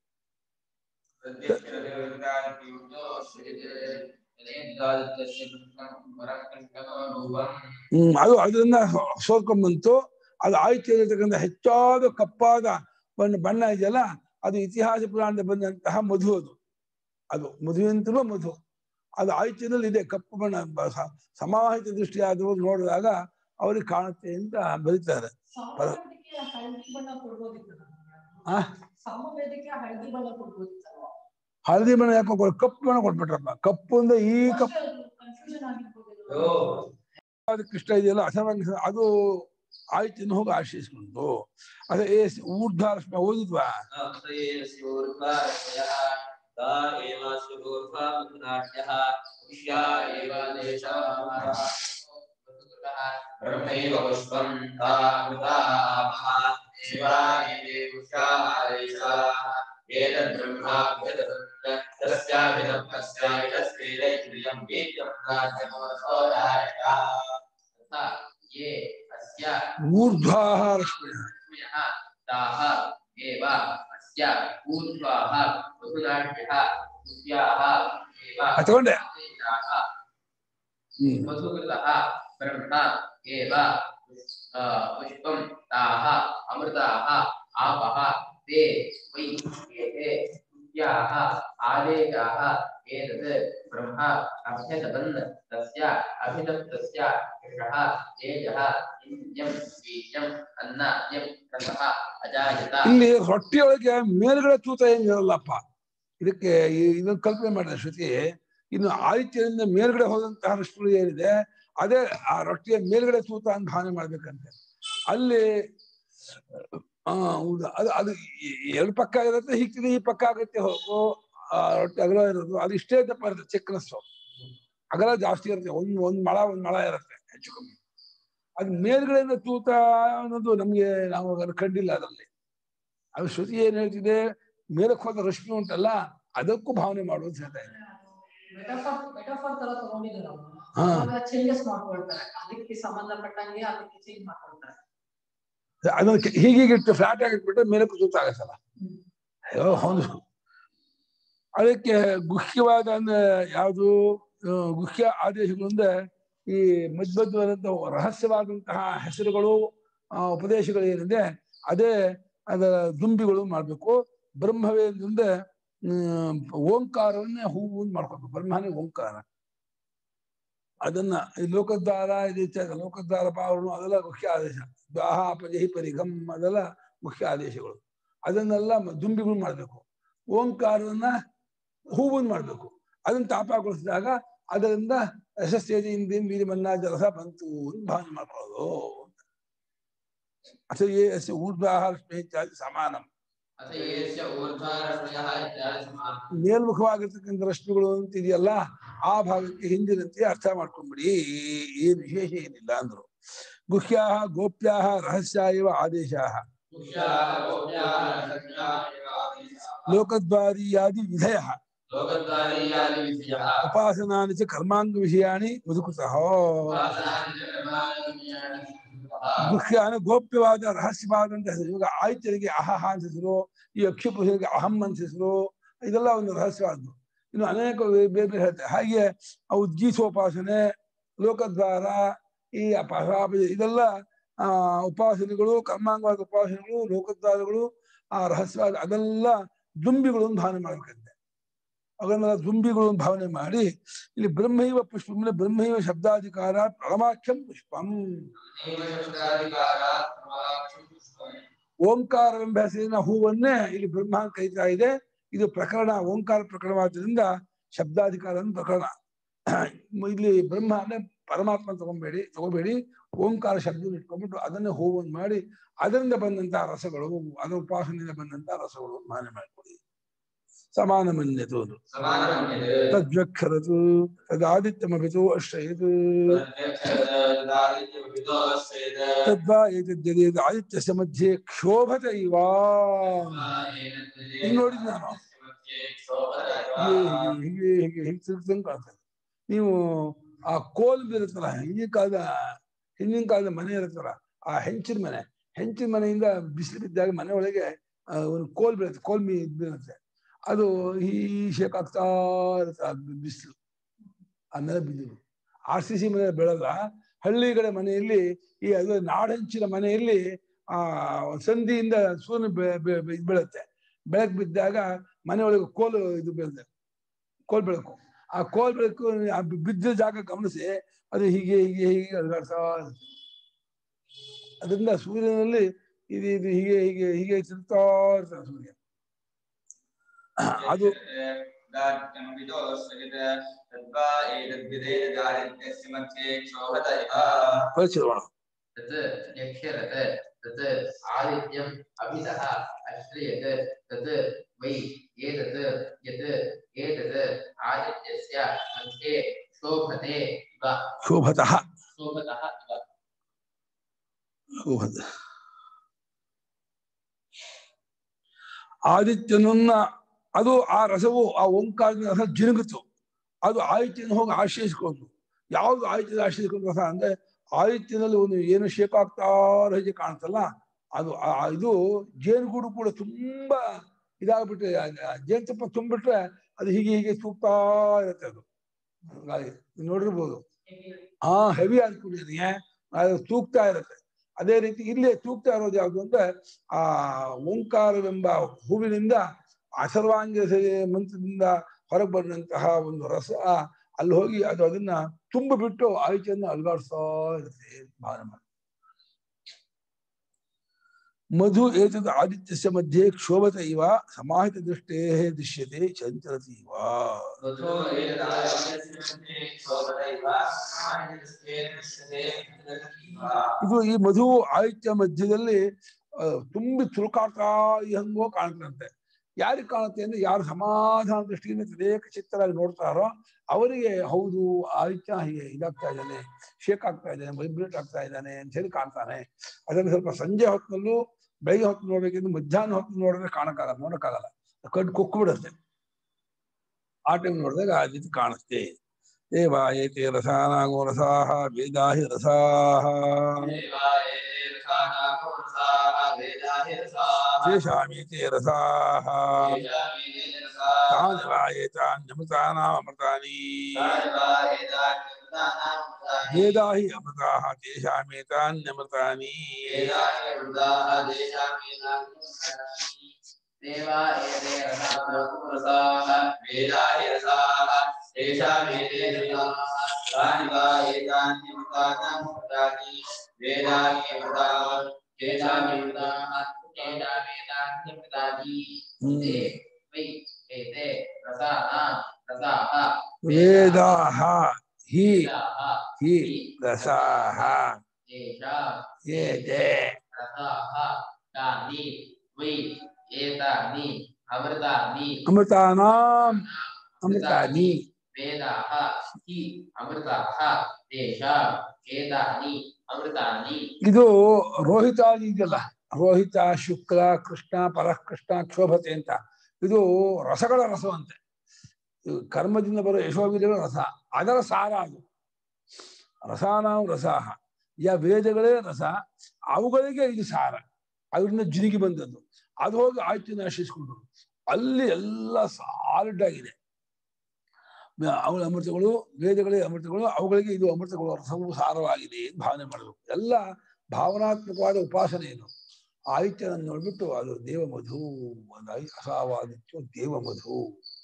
ಹ್ಮ್ ಅದು ಅದರಿಂದ ಸೋರ್ಕೊಂಡ್ಬಂತು ಅದು ಆಯ್ಕೆಯಲ್ಲಿರ್ತಕ್ಕಂಥ ಹೆಚ್ಚಾದ ಕಪ್ಪಾದ ಬಣ್ಣ ಬಣ್ಣ ಇದೆಯಲ್ಲ ಅದು ಇತಿಹಾಸ ಪುರಾಣದ ಬಂದಂತಹ ಮಧು ಅದು ಅದು ಮಧುವಿಂತಲೂ ಮಧು ಅದು ಆಯ್ಕೆಯಲ್ಲಿ ಇದೆ ಕಪ್ಪು ಬಣ್ಣ ಬ- ಸ- ಸಮಾಹಿತ ದೃಷ್ಟಿಯಾದವರು ನೋಡಿದಾಗ ಅವ್ರಿಗೆ ಕಾಣುತ್ತೆ ಅಂತ ಬರೀತಾರೆ ಸಮವೇದಕ್ಕೆ ಹಳದಿ ಬಣ್ಣ ಕೊಡ್ಬೋದಿತ್ತು ಆ ಸಮವೇದಕ್ಕೆ ಹಳದಿ ಬಣ್ಣ ಕೊಡ್ಬೋದಿತ್ತಲ್ವಾ ಹಳದಿ ಬಣ್ಣ ಯಾಕೋ ಕೊಡ್- ಕಪ್ಪು ಬಣ್ಣ ಕೊಟ್ಬಿಟ್ರಪ್ಪ ಕಪ್ಪು ಅಂದ್ರೆ ಈ ಕಪ್ಪು ಕನ್ಫ್ಯೂಷನ್ ಆಗಿರ್ಬೋದು ಅದು ಕೃಷ್ಣ ಇದೆಯಲ್ಲ ಅಸಮಂಗ ಅದು ಆಯ್ತಿನ ಹೋಗಿ ಆಶ್ರಯಿಸ್ಕೊಂಡು ಅದೇ ಏ ಊರ್ಧ್ವಾರಶ್ಮ ಓದಿದ್ವಾ ब्रह्मैव पुष्पं तामृता आपः शिवाय उषा आदेशाः एतद्ब्रह्माभ्यदधन् तस्याभिदप्तस्याभिदस्त्रीदैक्रियं वीर्यं राज्यमोसोदायः तथा ये अस्य ಊರ್ಧ್ವಾರಶ್ಮ रश्म्यः ताः एव अस्य ऊर्ध्वाः बहुनाट्यः तुभ्याः एव ತಗೊಂಡೆ आदेशाः ಹ್ಮ್ मधुकृतः ब्रह्म एव अ, पुष्पं ताः अमृताः आपः ते वै एते तुभ्याः आदेशाः एतत् ब्रह्म अभ्यदपन् तस्य अभिदप्तस्य कृषः तेजः इन्द्रियं बीजम् अन्नाद्यं रसः अजायत ಇಲ್ಲಿ ರೊಟ್ಟಿಯೊಳಗೆ ಮೇಲ್ಗಡೆ ತೂತ ಏನಿರಲ್ಲಪ್ಪ ಇದಕ್ಕೆ ಈ- ಇದನ್ನ ಕಲ್ಪನೆ ಮಾಡಿದ ಶ್ರುತಿ ಇನ್ನು ಆದಿತ್ಯದಿಂದ ಮೇಲ್ಗಡೆ ಹೋದಂತಹ ರಶ್ಮಿ ಏನಿದೆ ಅದೇ ಆ ರೊಟ್ಟಿಯ ಮೇಲ್ಗಡೆ ತೂತ ಅಂತ ಭಾವನೆ ಮಾಡ್ಬೇಕಂತೆ ಅಲ್ಲಿ ಆ ಹೌದು ಅದು ಅದು ಈ- ಎರಡು ಪಕ್ಕ ಇರುತ್ತೆ ಹಿಕ್ಕಿದ್ರೆ ಈ ಪಕ್ಕ ಆಗುತ್ತೆ ಹೊರತು ಆ ರೊಟ್ಟಿ ಅಗಲ ಇರೋದು ಅದು ಇಷ್ಟೇ ದಪ್ಪ ಇರುತ್ತೆ ಚಿಕ್ಕನಸ್ಸು ಅಗಲ ಜಾಸ್ತಿ ಇರುತ್ತೆ ಒಂದ್ ಒಂದ್ ಮಳ ಒಂದ್ ಮಳ ಇರುತ್ತೆ ಹೆಚ್ಚು ಕಮ್ಮಿ ಅದು ಮೇಲ್ಗಡೆಯಿಂದ ತೂತ ಅನ್ನೋದು ನಮ್ಗೆ ನಾವು ಅದನ್ನ ಕಂಡಿಲ್ಲ ಅದರಲ್ಲಿ ಅದು ಶ್ರುತಿ ಏನ್ ಹೇಳ್ತಿದೆ ಮೇಲಕ್ಕೆ ಹೋದ ರಶ್ಮಿ ಉಂಟಲ್ಲ ಅದಕ್ಕೂ ಭಾವನೆ ಮಾಡುವುದು ಹೇಳ್ತಾ ಇದೆ ಮೆಟಾಫಾರ್ ಮೆಟಾಫಾರ್ ತರ ತಗೊಂಡಿದ್ದಾರೆ ಅವ್ರು. ಹಾ. ಅವಾಗ ಚೇಂಜಸ್ ಮಾಡ್ಕೊಳ್ತಾರೆ ಅದಕ್ಕೆ ಸಂಬಂಧಪಟ್ಟಂಗೆ ಅದಕ್ಕೆ ಚೇಂಜ್ ಮಾಡ್ಕೊಳ್ತಾರೆ ಅದನ್ನ ಕೆ- ಹೀಗೀಗೆ ಇಟ್ಟು ಫ್ಲಾಟ್ ಆಗಿ ಇಟ್ಬಿಟ್ರೆ ಮೇಲಕ್ಕೂ ತೂತ ಆಗತ್ತಲ್ಲ ಹ್ಮ್. ಅಯ್ಯೋ ಹೌದು ಅದಕ್ಕೆ ಗುಹ್ಯವಾದ ಅಂದ್ರೆ ಯಾವುದು ಆ, ಗುಹ್ಯ ಆದೇಶಗಳು ಅಂದ್ರೆ ಈ ಮಧ್ಯವದಂತಹ ರಹಸ್ಯವಾದಂತಹ ಹೆಸರುಗಳು ಆ, ಉಪದೇಶಗಳು ಏನಿದೆ ಅದೇ ಅದರ ದುಂಬಿಗಳು ಮಾಡ್ಬೇಕು ಬ್ರಹ್ಮವೇ ಅಂದ್ರೆ ಹ್ಮ್, ಓಂಕಾರವನ್ನೇ ಹೂವು ಅಂತ ಮಾಡ್ಕೊಬೇಕು ಬ್ರಹ್ಮನೇ ಓಂಕಾರ ಅದನ್ನ ಈ ಲೋಕದ್ವಾರ ಇದು ಇತ್ಯಾದಿ ಲೋಕದ್ವಾರ ಪಾವನು ಅದೆಲ್ಲ ಮುಖ್ಯ ಆದೇಶ ದ್ವಾಹ ಅಪಜಹಿ ಪರಿಗಮ್ ಅದೆಲ್ಲ ಮುಖ್ಯ ಆದೇಶಗಳು ಅದನ್ನೆಲ್ಲ ಮ- ದುಂಬಿಗಳು ಮಾಡ್ಬೇಕು ಓಂಕಾರವನ್ನ ಹೂವನ್ ಮಾಡ್ಬೇಕು ಅದನ್ನ ತಾಪಗೊಳಿಸಿದಾಗ ಅದರಿಂದ ಯಶಸ್ಸೇದಿ ಹಿಂದಿನ ಬೀದಿ ಮನ್ನಾದ ರಸ ಬಂತು ಅಂತ ಭಾವನೆ ಮಾಡ್ಕೊಳ್ಳೋದು ಅಥವಾ ಏ ಅಸ್ಯ ಊರ್ಧ್ವಾಹಾರ ಇತ್ಯಾದಿ ಸಮಾನ अथ येस्य ऊर्ध्वारश्रयः इत्यादि समानम् ಮೇಲ್ಮುಖವಾಗಿರ್ತಕ್ಕಂಥ ರಶ್ಮಿಗಳು ಅಂತ ಇದೆಯಲ್ಲ ಆ ಭಾಗಕ್ಕೆ ಹಿಂದಿನಂತೆ ಅರ್ಥ ಮಾಡ್ಕೊಂಡ್ಬಿಡಿ ಏನ್ ವಿಶೇಷ ಏನಿಲ್ಲ ಅಂದ್ರು ಗುಹ್ಯಾ ಗೋಪ್ಯಾ ರಹಸ್ಯ ಇವ ಆದೇಶ मुख्याः गोप्याः रसज्ञाः एव आदेशाः। ಲೋಕದ್ವಾರೀಯಾದಿ ವಿಧಯ लोकद्वारीयादिविषयः ಉಪಾಸನಾನಿ ಚ ಕರ್ಮಾಂಗ ವಿಷಯಾನಿ ಉದುಕೃತಃ उपासनानि च कर्माणि कर्माणि ಗುಹ್ಯಾನ ಗೋಪ್ಯವಾದ ರಹಸ್ಯವಾದಂತ ಹೆಸರು ಇವಾಗ ಆಯ್ತರಿಗೆ ಅಹಹ ಅಂತ ಹೆಸರು ಈ ಅಕ್ಷುಪುರುಷರಿಗೆ ಅಹಂ ಅಂತ ಹೆಸರು ಇದೆಲ್ಲ ಒಂದು ರಹಸ್ಯವಾದ್ದು ಇನ್ನು ಅನೇಕ ಬೇರೆ ಬೇರೆ ಹೇಳ್ತಾರೆ ಹಾಗೆ ಆ ಉಜ್ಜೀಸೋಪಾಸನೆ ಲೋಕದ್ವಾರ ಈ ಅಪರಾಪ ಇದೆಲ್ಲ ಆ ಉಪಾಸನೆಗಳು ಕರ್ಮಾಂಗವಾದ ಉಪಾಸನೆಗಳು ಲೋಕದ್ವಾರಗಳು ಆ ರಹಸ್ಯವಾದ ಅದೆಲ್ಲ ದುಂಬಿಗಳು ಅಂತ ಭಾವನೆ ಮಾಡ್ಬೇಕಂತೆ ಅವನ್ನೆಲ್ಲ ದುಂಬಿಗಳು ಅಂತ ಭಾವನೆ ಮಾಡಿ ಇಲ್ಲಿ ಬ್ರಹ್ಮೈವ ಪುಷ್ಪಂ ಅಂದ್ರೆ ಬ್ರಹ್ಮೈವ ಶಬ್ದಾಧಿಕಾರ ಪರಮಾಖ್ಯಂ ಪುಷ್ಪಂ शब्दाधिकारात् प्रमाणं पुष्पम् ಓಂಕಾರವೆಂಬ ಹೆಸರಿನ ಹೂವನ್ನೇ ಇಲ್ಲಿ ಬ್ರಹ್ಮ ಅಂತ ಕರೀತಾ ಇದೆ ಇದು ಪ್ರಕರಣ ಓಂಕಾರ ಪ್ರಕರಣವಾದ್ರಿಂದ ಶಬ್ದಾಧಿಕಾರ ಅಂತ ಪ್ರಕರಣ ಇಲ್ಲಿ ಬ್ರಹ್ಮ ಅಂದ್ರೆ ಪರಮಾತ್ಮ ತಗೊಂಬೇಡಿ ತಗೋಬೇಡಿ ಓಂಕಾರ ಶಬ್ದ ಇಟ್ಕೊಂಡ್ಬಿಟ್ಟು ಅದನ್ನೇ ಹೂವನ್ನು ಮಾಡಿ ಅದರಿಂದ ಬಂದಂತಹ ರಸಗಳು ಅದರ ಉಪಾಸನೆಯಿಂದ ಬಂದಂತಹ ರಸಗಳು ಮಾನ್ಯ ಮಾಡ್ಕೊಳ್ಳಿ ಸಮಾನಮನ್ಯತು ಸಮಾನಮನ್ಯತೆ ತದ್ವ್ಯಕ್ಷರತು ತದಾದಿತ್ಯಮಪಿತು ಅಶ್ರಯತು ತದ್ವಾ ಏತದ್ಯದೇದ ಆದಿತ್ಯಸ್ಯ ಮಧ್ಯೆ ಕ್ಷೋಭತ ಇವ ಹಿಂಗ್ ನೋಡಿದ್ ನಾನು ಹೀಗೆ ಹೀಗೆ ಹೀಗೆ ಹೀಗೆ ತಿರ್ಗ್ತಂಗ್ ಕಾಣ್ತದೆ ನೀವು ಆ ಕೋಲ್ ಇರುತ್ತಲ್ಲ ಹಿಂದಿನ ಕಾಲದ ಹಿಂದಿನ ಕಾಲದ ಮನೆ ಇರುತ್ತಲ್ಲ ಆ ಹೆಂಚಿನ ಮನೆ ಹೆಂಚಿನ ಮನೆಯಿಂದ ಬಿಸಿಲು ಬಿದ್ದಾಗ ಮನೆ ಒಳಗೆ ಆ, ಒಂದು ಕೋಲ್ ಬೀಳುತ್ತೆ ಕೋಲ್ ಮೀ ಬೀಳುತ್ತೆ ಅದು ಈ ಶೇಕ್ ಆಗ್ತಾ ಇರುತ್ತೆ ಆ ಬಿಸಿಲು ಆಮೇಲೆ ಬಿದ್ದಿರು ಆರ್ ಸಿ ಸಿ ಮನೆ ಬೆಳೆದ ಹಳ್ಳಿ ಕಡೆ ಮನೆಯಲ್ಲಿ ಈ ಅದು ನಾಡಂಚಿನ ಮನೆಯಲ್ಲಿ ಆ ಸಂಧಿಯಿಂದ ಸೂರ್ಯ ಬೆ- ಬೆ- ಬೆ- ಇದ್ ಬೀಳುತ್ತೆ ಬೆಳಕು ಬಿದ್ದಾಗ ಮನೆ ಒಳಗೆ ಕೋಲು ಇದು ಬೀಳುತ್ತೆ ಕೋಲ್ ಬೆಳಕು ಆ ಕೋಲ್ ಬೆಳಕು ಆ ಬಿ- ಬಿದ್ದ ಜಾಗ ಗಮನಿಸಿ ಅದು ಹೀಗೆ ಹೀಗೆ ಹೀಗೆ ಅಲ್ಗಾಡ್ತಾ ಇರುತ್ತೆ ಅದರಿಂದ ಸೂರ್ಯನಲ್ಲಿ ಇದು ಇದು ಹೀಗೆ ಹೀಗೆ ಹೀಗೆ ತಿರುಗ್ತಾ ಇರ್ತಾನೆ ಸೂರ್ಯ ಅದು ಪರಿಚಯ ಮಾಡೋಣ तत् यक्षरत तत् आदित्यम् अभितः अश्रयत् तत् वै एतत् यत् एतत् आदित्यस्य मध्ये शोभते इव ಶೋಭತಃ शोभतः इव ಶೋಭತ ಆದಿತ್ಯನನ್ನ ಅದು ಆ ರಸವು ಆ ಓಂಕಾರದ ರಸ ಜಿನುಗಿತು ಅದು ಆದಿತ್ಯನ ಹೋಗಿ ಆಶ್ರಯಿಸ್ಕೊಂಡು ಯಾವ್ದು ಆದಿತ್ಯದ ಆಶ್ರಯಿಸ್ಕೊಂಡು ರಸ ಅಂದ್ರೆ ಆದಿತ್ಯನಲ್ಲಿ ಒಂದು ಏನು ಶೇಪ್ ಆಗ್ತಾ ಹೇಗೆ ಕಾಣ್ತಲ್ಲ ಅದು ಆ- ಆ ಇದು ಜೇನುಗೂಡು ಕೂಡ ತುಂಬಾ ಇದಾಗ್ಬಿಟ್ರೆ ಆ- ಆ ಜೇನುತುಪ್ಪ ತುಂಬಿಟ್ರೆ ಅದು ಹೀಗೆ ಹೀಗೆ ತೂಗ್ತಾ ಇರುತ್ತೆ ಅದು ಹಾಗಾಗಿ ನೀವು ನೋಡಿರ್ಬೋದು ಹಾ ಹೆವಿ ಅನ್ಕೊಂಡಿದ್ದೀನಿ ಅದು ತೂಗ್ತಾ ಇರುತ್ತೆ ಅದೇ ರೀತಿ ಇಲ್ಲಿ ತೂಗ್ತಾ ಇರೋದು ಯಾವುದು ಅಂದ್ರೆ ಆ ಓಂಕಾರವೆಂಬ ಹೂವಿನಿಂದ ಅಸರ್ವಾಂಗ ಮಂತ್ರದಿಂದ ಹೊರಗೆ ಬಂದಂತಹ ಒಂದು ರಸ ಅಲ್ಲಿ ಹೋಗಿ ಅದು ಅದನ್ನ ತುಂಬ ಬಿಟ್ಟು ಆಯ್ಕೆಯನ್ನು ಅಲ್ಗಾಡ್ಸ್ತಾ ಇರುತ್ತೆ ಭಾವನೆ ಮಾಡಿ ಮಧು ಏತದ್ ಆದಿತ್ಯಸ್ಯ ಮಧ್ಯೆ ಕ್ಷೋಭತ ಇವ ಸಮಾಹಿತ ದೃಷ್ಟೇ ದೃಶ್ಯತೆ ಚಂಚಲತಿ ಇವ मधु एतदादित्यस्य मध्ये शोभते इव समाहितदृष्टे दृश्यते इव ಇದು ಈ ಮಧು ಆದಿತ್ಯ ಮಧ್ಯದಲ್ಲಿ ಆ, ತುಂಬಿ ತುಳುಕಾಡ್ತಾ ಹೆಂಗೋ ಕಾಣ್ತಂತೆ ಯಾರಿಗೆ ಕಾಣುತ್ತೆ ಅಂದ್ರೆ ಯಾರು ಸಮಾಧಾನ ದೃಷ್ಟಿಯಿಂದ ತದೇಕ ಚಿತ್ತರಾಗಿ ನೋಡ್ತಾರೋ ಅವರಿಗೆ ಹೌದು ಆದಿತ್ಯ ಹೀಗೆ ಇದಾಗ್ತಾ ಇದ್ದಾನೆ ಶೇಕ್ ಆಗ್ತಾ ಇದ್ದಾನೆ ವೈಬ್ರೇಟ್ ಆಗ್ತಾ ಇದ್ದಾನೆ ಅಂತ ಹೇಳಿ ಕಾಣ್ತಾನೆ ಅದನ್ನು ಸ್ವಲ್ಪ ಸಂಜೆ ಹೊತ್ತಿನಲ್ಲೂ ಬೆಳಗ್ಗೆ ಹೊತ್ತು ನೋಡ್ಬೇಕಿದ್ರೆ ಮಧ್ಯಾಹ್ನ ಹೊತ್ತು ನೋಡಿದ್ರೆ ಕಾಣಕ್ಕಾಗಲ್ಲ ನೋಡಕ್ಕಾಗಲ್ಲ ಕಣ್ಣು ಕೊಕ್ಕು ಬಿಡುತ್ತೆ ಆ ಟೈಮ್ ನೋಡಿದಾಗ ಆ ರೀತಿ ಕಾಣಿಸ್ತೆ ಏವ ಏತೆ ರಸಾನಾಗೋ ರಸಾಹ ವೇದಾಹಿ ರಸಾಹ ತೇಷಾಮೇತೆ ರಸಾಹ ತಾನ್ ಏತಾನ್ಯಮೃತಾನಾಮೃತಾನಿ ವೇದಾಹಿ ಅಮೃತಾಹ ತೇಷಾಮೇತಾನ್ಯಮೃತಾನಿ देवा एते रसाः वेदाहि रसाः तेषामेते रसाः तानि वा एतान्यमृतानामृतानि वेदानि अमृताः तेषामेताः तेषामेतान्यमृतानि ते वै एते रसाः रसाः ವೇದಾಹ ಹಿ वेदाः ಹಿ ರಸಾಹ तेषां ಏತೆ रसाः तानि वै एतानि अमृतानि ಅಮೃತಾನಾಂ ಅಮೃತಾನಿ वेदाः हि अमृताः तेषाम् एतानि अमृतानि ಇದು ರೋಹಿತಾದಿ ಇದೆಯಲ್ಲ ರೋಹಿತ ಶುಕ್ಲ ಕೃಷ್ಣ ಪರಕೃಷ್ಣ ಕ್ಷೋಭತೆ ಅಂತ ಇದು ರಸಗಳ ರಸವಂತೆ ಇದು ಕರ್ಮದಿಂದ ಬರೋ ಯಶೋವಿದಗಳ ರಸ ಅದರ ಸಾರ ಅದು ರಸಾನಾಂ ರಸಾಹ ಯಾ ವೇದಗಳೇ ರಸ ಅವುಗಳಿಗೆ ಇದು ಸಾರ ಅದರಿಂದ ಜಿನುಗಿ ಬಂದದ್ದು ಅದು ಹೋಗಿ ಆಯ್ತು ಆಶ್ರಯಿಸ್ಕೊಂಡ್ರು ಅಲ್ಲಿ ಎಲ್ಲ ಸಾಲಿಡ್ ಆಗಿದೆ ಮ- ಅವಳ ಅಮೃತಗಳು ವೇದಗಳೇ ಅಮೃತಗಳು ಅವುಗಳಿಗೆ ಇದು ಅಮೃತಗಳು ರಸವು ಸಾರವಾಗಿದೆ ಎಂದು ಭಾವನೆ ಮಾಡಬೇಕು ಎಲ್ಲ ಭಾವನಾತ್ಮಕವಾದ ಉಪಾಸನೆ ಇದು ಆದಿತ್ಯನನ್ನು ನೋಡ್ಬಿಟ್ಟು ಅದು ದೇವಮಧು ಒಂದು ಐ ಅಸಾವಾದಿತ್ಯ ದೇವಮಧು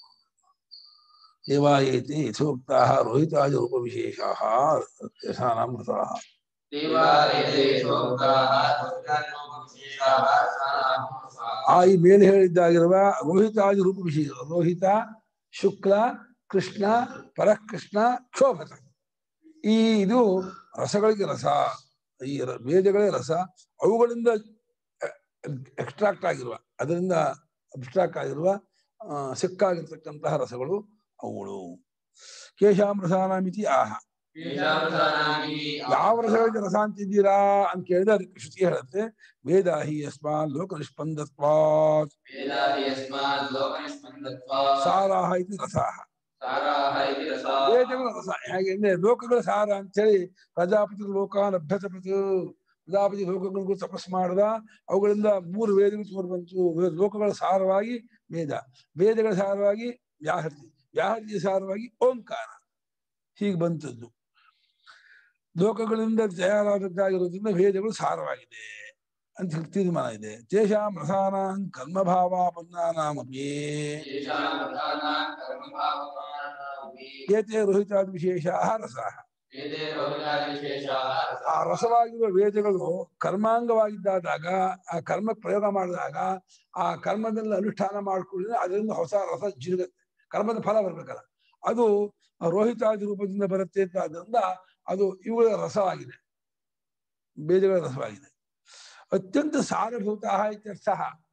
ದೇವಾಯೇತಿ ಯಥೋಕ್ತಾ ರೋಹಿತಾದಿ ರೂಪ ವಿಶೇಷ ಯಶಾನಾಂ ಮೃತಾಃ देवा एते शोकाः दुर्गात्मकविशेषाः रसानां ಆ ಈ ಮೇಲೆ ಹೇಳಿದ್ದಾಗಿರುವ ರೋಹಿತಾದಿ ರೂಪ ವಿಶೇಷ ರೋಹಿತ ಶುಕ್ಲ ಕೃಷ್ಣ ಪರಕೃಷ್ಣ ಕ್ಷೋಭತ ಈ ಇದು ರಸಗಳಿಗೆ ರಸ ಈ ರ- ವೇದಗಳೇ ರಸ ಅವುಗಳಿಂದ ಎಕ್ಸ್ಟ್ರಾಕ್ಟ್ ಆಗಿರುವ ಅದರಿಂದ ಅಬ್ಸ್ಟ್ರಾಕ್ಟ್ ಆಗಿರುವ ಆ, ಸಿಕ್ಕಾಗಿರ್ತಕ್ಕಂತಹ ರಸಗಳು ಅವುಗಳು ಕೇಶಾಮೃಸಾನಾಮಿತಿ ಆಹ ಯಾವ ರಸಗಳಿಗೆ ರಸ ಅಂತಿದ್ದೀರಾ ಅಂತ ಕೇಳಿದ್ರೆ ಅದಕ್ಕೆ ಶ್ರುತಿ ಹೇಳುತ್ತೆ ವೇದಾಹಿ ಯಸ್ಮಾನ್ ಲೋಕ ನಿಷ್ಪಂದತ್ವಾತ್ ಸಾರಾಹ ಇದು ರಸಾಹ ವೇದಗಳ ರಸ ಹೇಗೆ ಅಂದ್ರೆ ಲೋಕಗಳ ಸಾರ ಅಂತೇಳಿ ಪ್ರಜಾಪತಿ ಲೋಕಾನ್ ಅಭ್ಯಸಪತು ಪ್ರಜಾಪತಿ ಲೋಕಗಳಿಗೂ ತಪಸ್ ಮಾಡ್ದ ಅವುಗಳಿಂದ ಮೂರು ವೇದಗಳು ತೋರು ಬಂತು ವೇ- ಲೋಕಗಳ ಸಾರವಾಗಿ ವೇದ ವೇದಗಳ ಸಾರವಾಗಿ ವ್ಯಾಹೃತಿ ವ್ಯಾಹೃತಿಯ ಸಾರವಾಗಿ ಓಂಕಾರ ಹೀಗೆ ಬಂತದ್ದು ಲೋಕಗಳಿಂದ ತಯಾರಾದದ್ದಾಗಿರೋದ್ರಿಂದ ವೇದಗಳು ಸಾರವಾಗಿದೆ ಅಂತ ತೀರ್ಮಾನ ಇದೆ ತೇಷಾಂ ರಸಾನಾಂ ಕರ್ಮಭಾವಾಪನ್ನಾನಾಮಪಿ ಏತೆ ರೋಹಿತಾದ ವಿಶೇಷ ರಸಾಹ ಆ ರಸವಾಗಿರುವ ವೇದಗಳು ಕರ್ಮಾಂಗವಾಗಿದ್ದಾದಾಗ ಆ ಕರ್ಮ ಪ್ರಯೋಗ ಮಾಡಿದಾಗ ಆ ಕರ್ಮದಲ್ಲಿ ಅನುಷ್ಠಾನ ಮಾಡ್ಕೊಳ್ಳಿದ್ರೆ ಅದರಿಂದ ಹೊಸ ರಸ ಜಿರುಗತ್ತೆ ಕರ್ಮದ ಫಲ ಬರ್ಬೇಕಲ್ಲ ಅದು ರೋಹಿತಾದಿ ರೂಪದಿಂದ ಬರುತ್ತೆ ಅಂತ ಆದ್ದರಿಂದ ಅದು ಇವುಗಳ ರಸವಾಗಿದೆ ವೇದಗಳ ರಸವಾಗಿದೆ ಅತ್ಯಂತ ಸಾರಭೂತ ಇತ್ಯರ್ಥ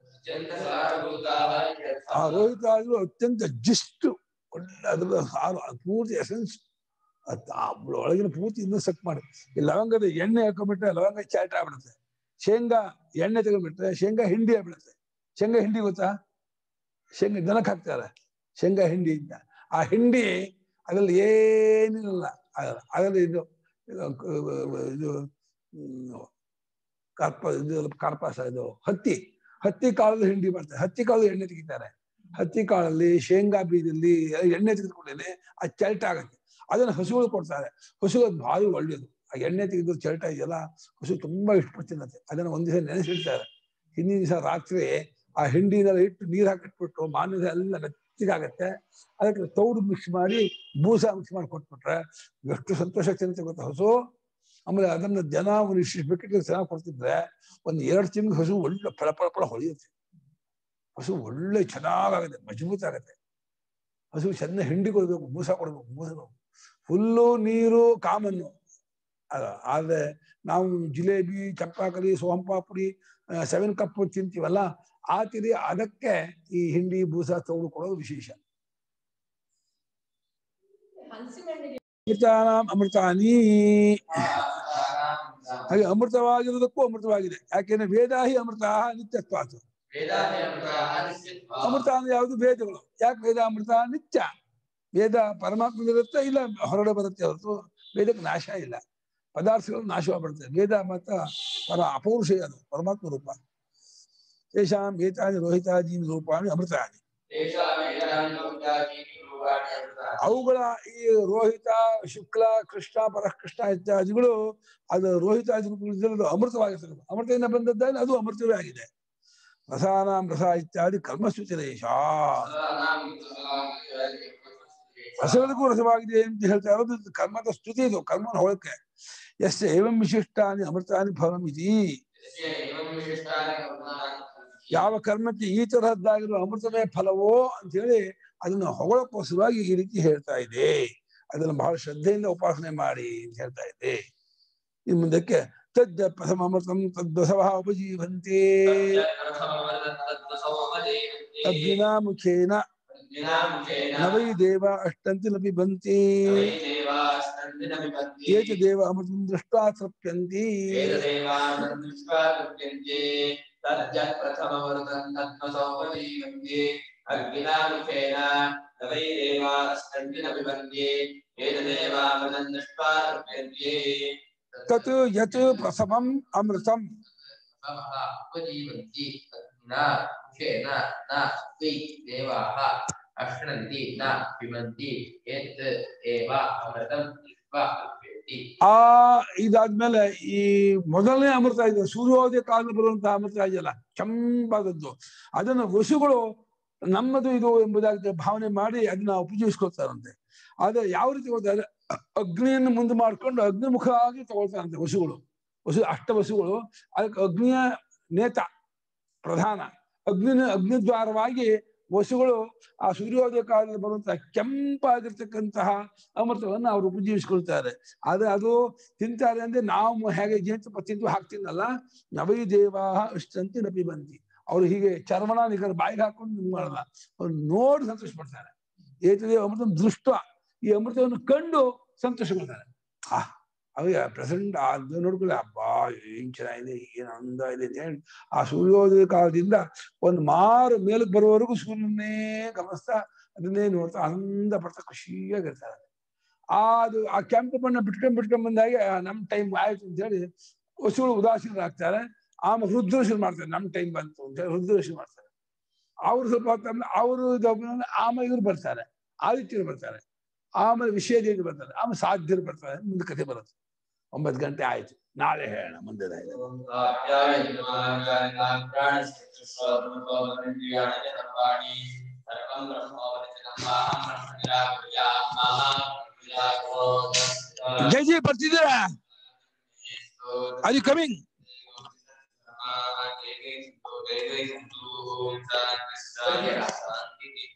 ಆ ರೋಹಿತಾದಿಗಳು ಅತ್ಯಂತ ಜಿಷ್ಟು ಒಳ್ಳೆ ಅದ್ರ ಸಾರ ಅದು ಪೂರ್ತಿ ಎಸೆನ್ಸ್ ಒಳಗಿನ ಪೂರ್ತಿ ಇನ್ನೂ ಸಕ್ ಮಾಡಿ ಈ ಲವಂಗದ ಎಣ್ಣೆ ಹಾಕೊಂಡ್ಬಿಟ್ರೆ ಲವಂಗ ಚಾಟ ಆಗ್ಬಿಡುತ್ತೆ ಶೇಂಗಾ ಎಣ್ಣೆ ತಗೊಂಡ್ಬಿಟ್ರೆ ಶೇಂಗಾ ಹಿಂಡಿ ಆಗ್ಬಿಡುತ್ತೆ ಶೇಂಗಾ ಹಿಂಡಿ ಗೊತ್ತಾ ಶೇಂಗಾ ದನಕ್ಕೆ ಹಾಕ್ತಾರೆ ಶೇಂಗಾ ಹಿಂಡಿ ಅಂತ ಆ ಹಿಂಡಿ ಅದ್ರಲ್ಲಿ ಏನಿಲ್ಲ ಅದ್ರಲ್ಲಿ- ಅದ್ರಲ್ಲಿ ಇದು ಇದು ಕ- ಇದು ಹ್ಮ್, ಕಾರ್ಪ ಇದು ಕಾರ್ಪಾಸ ಇದು ಹತ್ತಿ ಹತ್ತಿ ಕಾಳದ ಹಿಂಡಿ ಮಾಡ್ತಾರೆ ಹತ್ತಿ ಕಾಳದ ಎಣ್ಣೆ ತೆಗಿತಾರೆ ಹತ್ತಿ ಕಾಳಲ್ಲಿ ಶೇಂಗಾ ಬೀಜಲ್ಲಿ ಎಣ್ಣೆ ತೆಗೆದುಕೊಂಡೇನೆ ಆ ಚಲ್ಟ ಆಗುತ್ತೆ ಅದನ್ನ ಹಸುಗಳು ಕೊಡ್ತಾರೆ ಹಸು ಅದು ಭಾರಿ ಒಳ್ಳೇದು ಆ ಎಣ್ಣೆ ತೆಗೆದು ಚಲ್ಟ ಇದೆಯಲ್ಲ ಹಸು ತುಂಬಾ ಇಷ್ಟಪಡ್ತಿರುತ್ತೆ ಅದನ್ನ ಒಂದ್ ದಿವಸ ನೆನೆಸಿಡ್ತಾರೆ ಹಿಂದಿನ ದಿವಸ ರಾತ್ರಿ ಆ ಹಿಂಡಿನೆಲ್ಲ ಇಟ್ಟು ನೀರ್ ಹಾಕಿಟ್ಬಿಟ್ಟು ಮಾನ ದಿವಸ ಎಲ್ಲ ಬೆಚ್ಚಗಾಗತ್ತೆ ಅದಕ್ಕೆ ತೌಡು ಮಿಕ್ಸ್ ಮಾಡಿ ಬೂಸ ಮಿಕ್ಸ್ ಮಾಡಿ ಕೊಟ್ಬಿಟ್ರೆ ಎಷ್ಟು ಸಂತೋಷ ಚಿಂತೆ ಗೊತ್ತಾ ಹಸು ಆಮೇಲೆ ಅದನ್ನ ಜನ ಒಂದು ಇಷ್ಟು ಬೇಕಿಟ್ಟು ಚೆನ್ನಾಗಿ ಕೊಡ್ತಿದ್ರೆ ಒಂದ್ ಎರಡು ತಿಂಗಳು ಹಸು ಒಳ್ಳೆ ಫಳ ಫಳ ಫಳ ಹೊಳೆಯುತ್ತೆ ಹಸು ಒಳ್ಳೆ ಚೆನ್ನಾಗಾಗತ್ತೆ ಮಜಬೂತ್ ಆಗತ್ತೆ ಹಸು ಚೆನ್ನ ಹಿಂಡಿ ಕೊಡ್ಬೇಕು ಬೂಸ ಕೊಡ್ಬೇಕು ಬೂಸ ಹುಲ್ಲು ನೀರು ಕಾಮನ್ನು ಅದ ಆದ್ರೆ ನಾವು ಜಿಲೇಬಿ ಚಂಪಾಕಲಿ ಸೋಂಪಾಪುರಿ ಸೆವೆನ್ ಕಪ್ ತಿಂತೀವಲ್ಲ ಆ ತಿರಿ ಅದಕ್ಕೆ ಈ ಹಿಂಡಿ ಬೂಸ ತೌಡು ಕೊಡೋದು ವಿಶೇಷ ಹಲಸಿನಹಣ್ಣಿಗೆ ಅಮೃತಾನಾಂ ಅಮೃತಾನಿ ಹಾಗೆ ಅಮೃತವಾಗಿರುವುದಕ್ಕೂ ಅಮೃತವಾಗಿದೆ ಯಾಕೆಂದ್ರೆ ವೇದಾಹಿ ಅಮೃತ ನಿತ್ಯತ್ವಾತು ಅಮೃತ ಅಂದ್ರೆ ಯಾವುದು ವೇದಗಳು ಯಾಕೆ ವೇದ ಅಮೃತ ನಿತ್ಯ ವೇದ ಪರಮಾತ್ಮನಿರುತ್ತೆ ಇಲ್ಲ ಹೊರಗಡೆ ಬರುತ್ತೆ ಹೊರತು ವೇದಕ್ಕೆ ನಾಶ ಇಲ್ಲ ಪದಾರ್ಥಗಳು ನಾಶವಾಗ್ಬಿಡುತ್ತೆ ವೇದ ಮಾತ್ರ ಪರ ಅಪೌರುಷಯ ಅದು ಪರಮಾತ್ಮ ರೂಪ ತೇಷಾಂ ಏತಾನಿ ರೋಹಿತಾದೀನಿ ರೂಪಾಣಿ ಅಮೃತಾನಿ ಅವುಗಳ ಈ ರೋಹಿತ ಶುಕ್ಲ ಕೃಷ್ಣ ಪರಕೃಷ್ಣ ಇತ್ಯಾದಿಗಳು ಅದು ರೋಹಿತಾದಿ ರೂಪಗಳಿಂದ ಅಮೃತವಾಗಿರ್ತದೆ ಅಮೃತದಿಂದ ಬಂದದ್ದಾದ್ರೆ ಅದು ಅಮೃತವೇ ಆಗಿದೆ ರಸಾನಾಂ ರಸ ಇತ್ಯಾದಿ ಕರ್ಮಸೂಚನೇಶ ರಸಗಳಿಗೂ ರಸವಾಗಿದೆ ಅಂತ ಹೇಳ್ತಾ ಇರೋದು ಇದು ಕರ್ಮದ ಸ್ತುತಿ ಇದು ಕರ್ಮನ ಹೋಳಕೆ ಎಸ್ ಏವಂ ವಿಶಿಷ್ಟಾನಿ ಅಮೃತಾನಿ ಫಲಮಿತಿ ಯಾವ ಕರ್ಮಕ್ಕೆ ಈ ತರಹದ್ದಾಗಿರುವ ಅಮೃತಮೇ ಫಲವೋ ಅಂತ ಹೇಳಿ ಅದನ್ನ ಹೊಗಳಕ್ಕೋಸ್ಕರವಾಗಿ ಈ ರೀತಿ ಹೇಳ್ತಾ ಇದೆ ಅದನ್ನು ಬಹಳ ಶ್ರದ್ಧೆಯಿಂದ ಉಪಾಸನೆ ಮಾಡಿ ಅಂತ ಹೇಳ್ತಾ ಇದೆ ಇನ್ನು ಮುಂದಕ್ಕೆ ತಜ್ಜ ಪ್ರಥಮ ಅಮೃತಂ ತದ್ವಸವ ಉಪಜೀವಂತೆ ತದ್ವಿನಾ ಮುಖೇನ ನವೈ ದೇವ ಅಷ್ಟಂತಿ ನಪಿ ಬಂತಿ ಏತ ದೇವ ಅಮೃತಂ ದೃಷ್ಟಾ ತೃಪ್ಯಂತಿ ಅಗ್ನಿನಾಮುಖೇನ ನವೈರೇವಾಸ್ತಂತಿನ ಪಿಬಂತಿ ಏತದೇವಾಮೃತಂ ದೃಷ್ಟ್ವಾ ತೃಪ್ಯಂತಿ ತತ್ ಯತ್ ಪ್ರಥಮಂ ಅಮೃತಂ उपजीवन्ति न मुखेन न वै देवाः अश्नन्ति न पिबन्ति यत् एव अमृतं दृष्ट्वा तृप्यन्ति ಆ ಇದಾದ್ಮೇಲೆ ಈ ಮೊದಲನೇ ಅಮೃತ ಇದೆ ಸೂರ್ಯೋದಯ ಕಾಲ ಬರುವಂತಹ ಅಮೃತ ಇದೆಯಲ್ಲ ಕೆಂಪಾದದ್ದು ಅದನ್ನ ವಸುಗಳು ನಮ್ಮದು ಇದು ಎಂಬುದಾಗಿ ಭಾವನೆ ಮಾಡಿ ಅದನ್ನ ಉಪಯೋಗಿಸ್ಕೊಳ್ತಾರಂತೆ ಆದ್ರೆ ಯಾವ ರೀತಿ ಗೊತ್ತಾದ್ರೆ ಅಗ್ನಿಯನ್ನು ಮುಂದೆ ಮಾಡ್ಕೊಂಡು ಅಗ್ನಿಮುಖವಾಗಿ ತಗೊಳ್ತಾರಂತೆ ವಸುಗಳು ವಸು ಅಷ್ಟ ವಸುಗಳು ಅದಕ್ಕೆ ಅಗ್ನಿಯ ನೇತ ಪ್ರಧಾನ ಅಗ್ನಿ ಅಗ್ನಿದ್ವಾರವಾಗಿ ವಸುಗಳು ಆ ಸೂರ್ಯೋದಯ ಕಾಲದಲ್ಲಿ ಬರುವಂತಹ ಕೆಂಪಾಗಿರ್ತಕ್ಕಂತಹ ಅಮೃತವನ್ನು ಅವರು ಉಪಜೀವಿಸ್ಕೊಳ್ತಾರೆ ಆದ್ರೆ ಅದು ತಿಂತಾರೆ ಅಂದ್ರೆ ನಾವು ಹೇಗೆ ಜೇನುತುಪ್ಪ ತಿಂದು ಹಾಕ್ತೀನಲ್ಲ ನವೈ ದೇವಾ ಇಷ್ಟಂತೆ ನಪಿ ಬಂತಿ ಅವ್ರು ಹೀಗೆ ಚರ್ಮಣ ನಿಖರ ಬಾಯಿಗೆ ಹಾಕೊಂಡು ಹಿಂಗ್ ಮಾಡಲ್ಲ ಅವ್ರು ನೋಡಿ ಸಂತೋಷ ಪಡ್ತಾರೆ ಏತದೇ ಅಮೃತ ದೃಷ್ಟ ಈ ಅಮೃತವನ್ನು ಕಂಡು ಸಂತೋಷ ಪಡ್ತಾರೆ ಆ ಅವಾಗ ಪ್ರೆಸೆಂಟ್ ಅದು ನೋಡ್ಕೊಳ್ಳಿ ಅಬ್ಬಾ ಏನ್ ಚೆನ್ನಾಗಿದೆ ಏನ್ ಅಂದ ಇದೆ ಅಂತ ಹೇಳಿ ಆ ಸೂರ್ಯೋದಯ ಕಾಲದಿಂದ ಒಂದು ಮಾರು ಮೇಲಕ್ಕೆ ಬರುವವರೆಗೂ ಸೂರ್ಯನೇ ಗಮನಿಸ್ತಾ ಅದನ್ನೇ ನೋಡ್ತಾ ಆನಂದ ಪಡ್ತಾ ಖುಷಿಯಾಗಿರ್ತಾರೆ ಆ ಅದು ಆ ಕೆಂಪು ಬಣ್ಣ ಬಿಟ್ಕೊಂಡ್ ಬಿಟ್ಕೊಂಡ್ ಬಂದಾಗೆ ಆ, ನಮ್ ಟೈಮ್ ಆಯ್ತು ಅಂತ ಹೇಳಿ ವಸುಗಳು ಉದಾಸೀನರಾಗ್ತಾರೆ ಆಮೇಲೆ ಹೃದೃಶ್ಯ ಮಾಡ್ತಾರೆ ನಮ್ ಟೈಮ್ ಬಂತು ಅಂತ ಹೇಳಿ ಹೃದೃಶ್ಯ ಮಾಡ್ತಾರೆ ಅವ್ರು ಸ್ವಲ್ಪ ಹೊತ್ತಾದ್ಮೇಲೆ ಅವರು ಇದು ಆಮೇಲೆ ಇವ್ರು ಬರ್ತಾರೆ ಆದಿತ್ಯರು ಬರ್ತಾರೆ ಆಮೇಲೆ ವಿಷಯದೇವರು ಬರ್ತಾರೆ ಆಮೇಲೆ ಸಾಧ್ಯರು ಬರ್ತಾರೆ ಮುಂದೆ ಕಥೆ ಬರುತ್ತೆ ಒಂಬತ್ತು ಗಂಟೆ ಆಯ್ತು ನಾಳೆ ಹೇಳೋಣ ಮುಂದೆ ಜೈ ಜೈ ಬರ್ತಿದ್ದೀರಾ Are you coming? Thank you.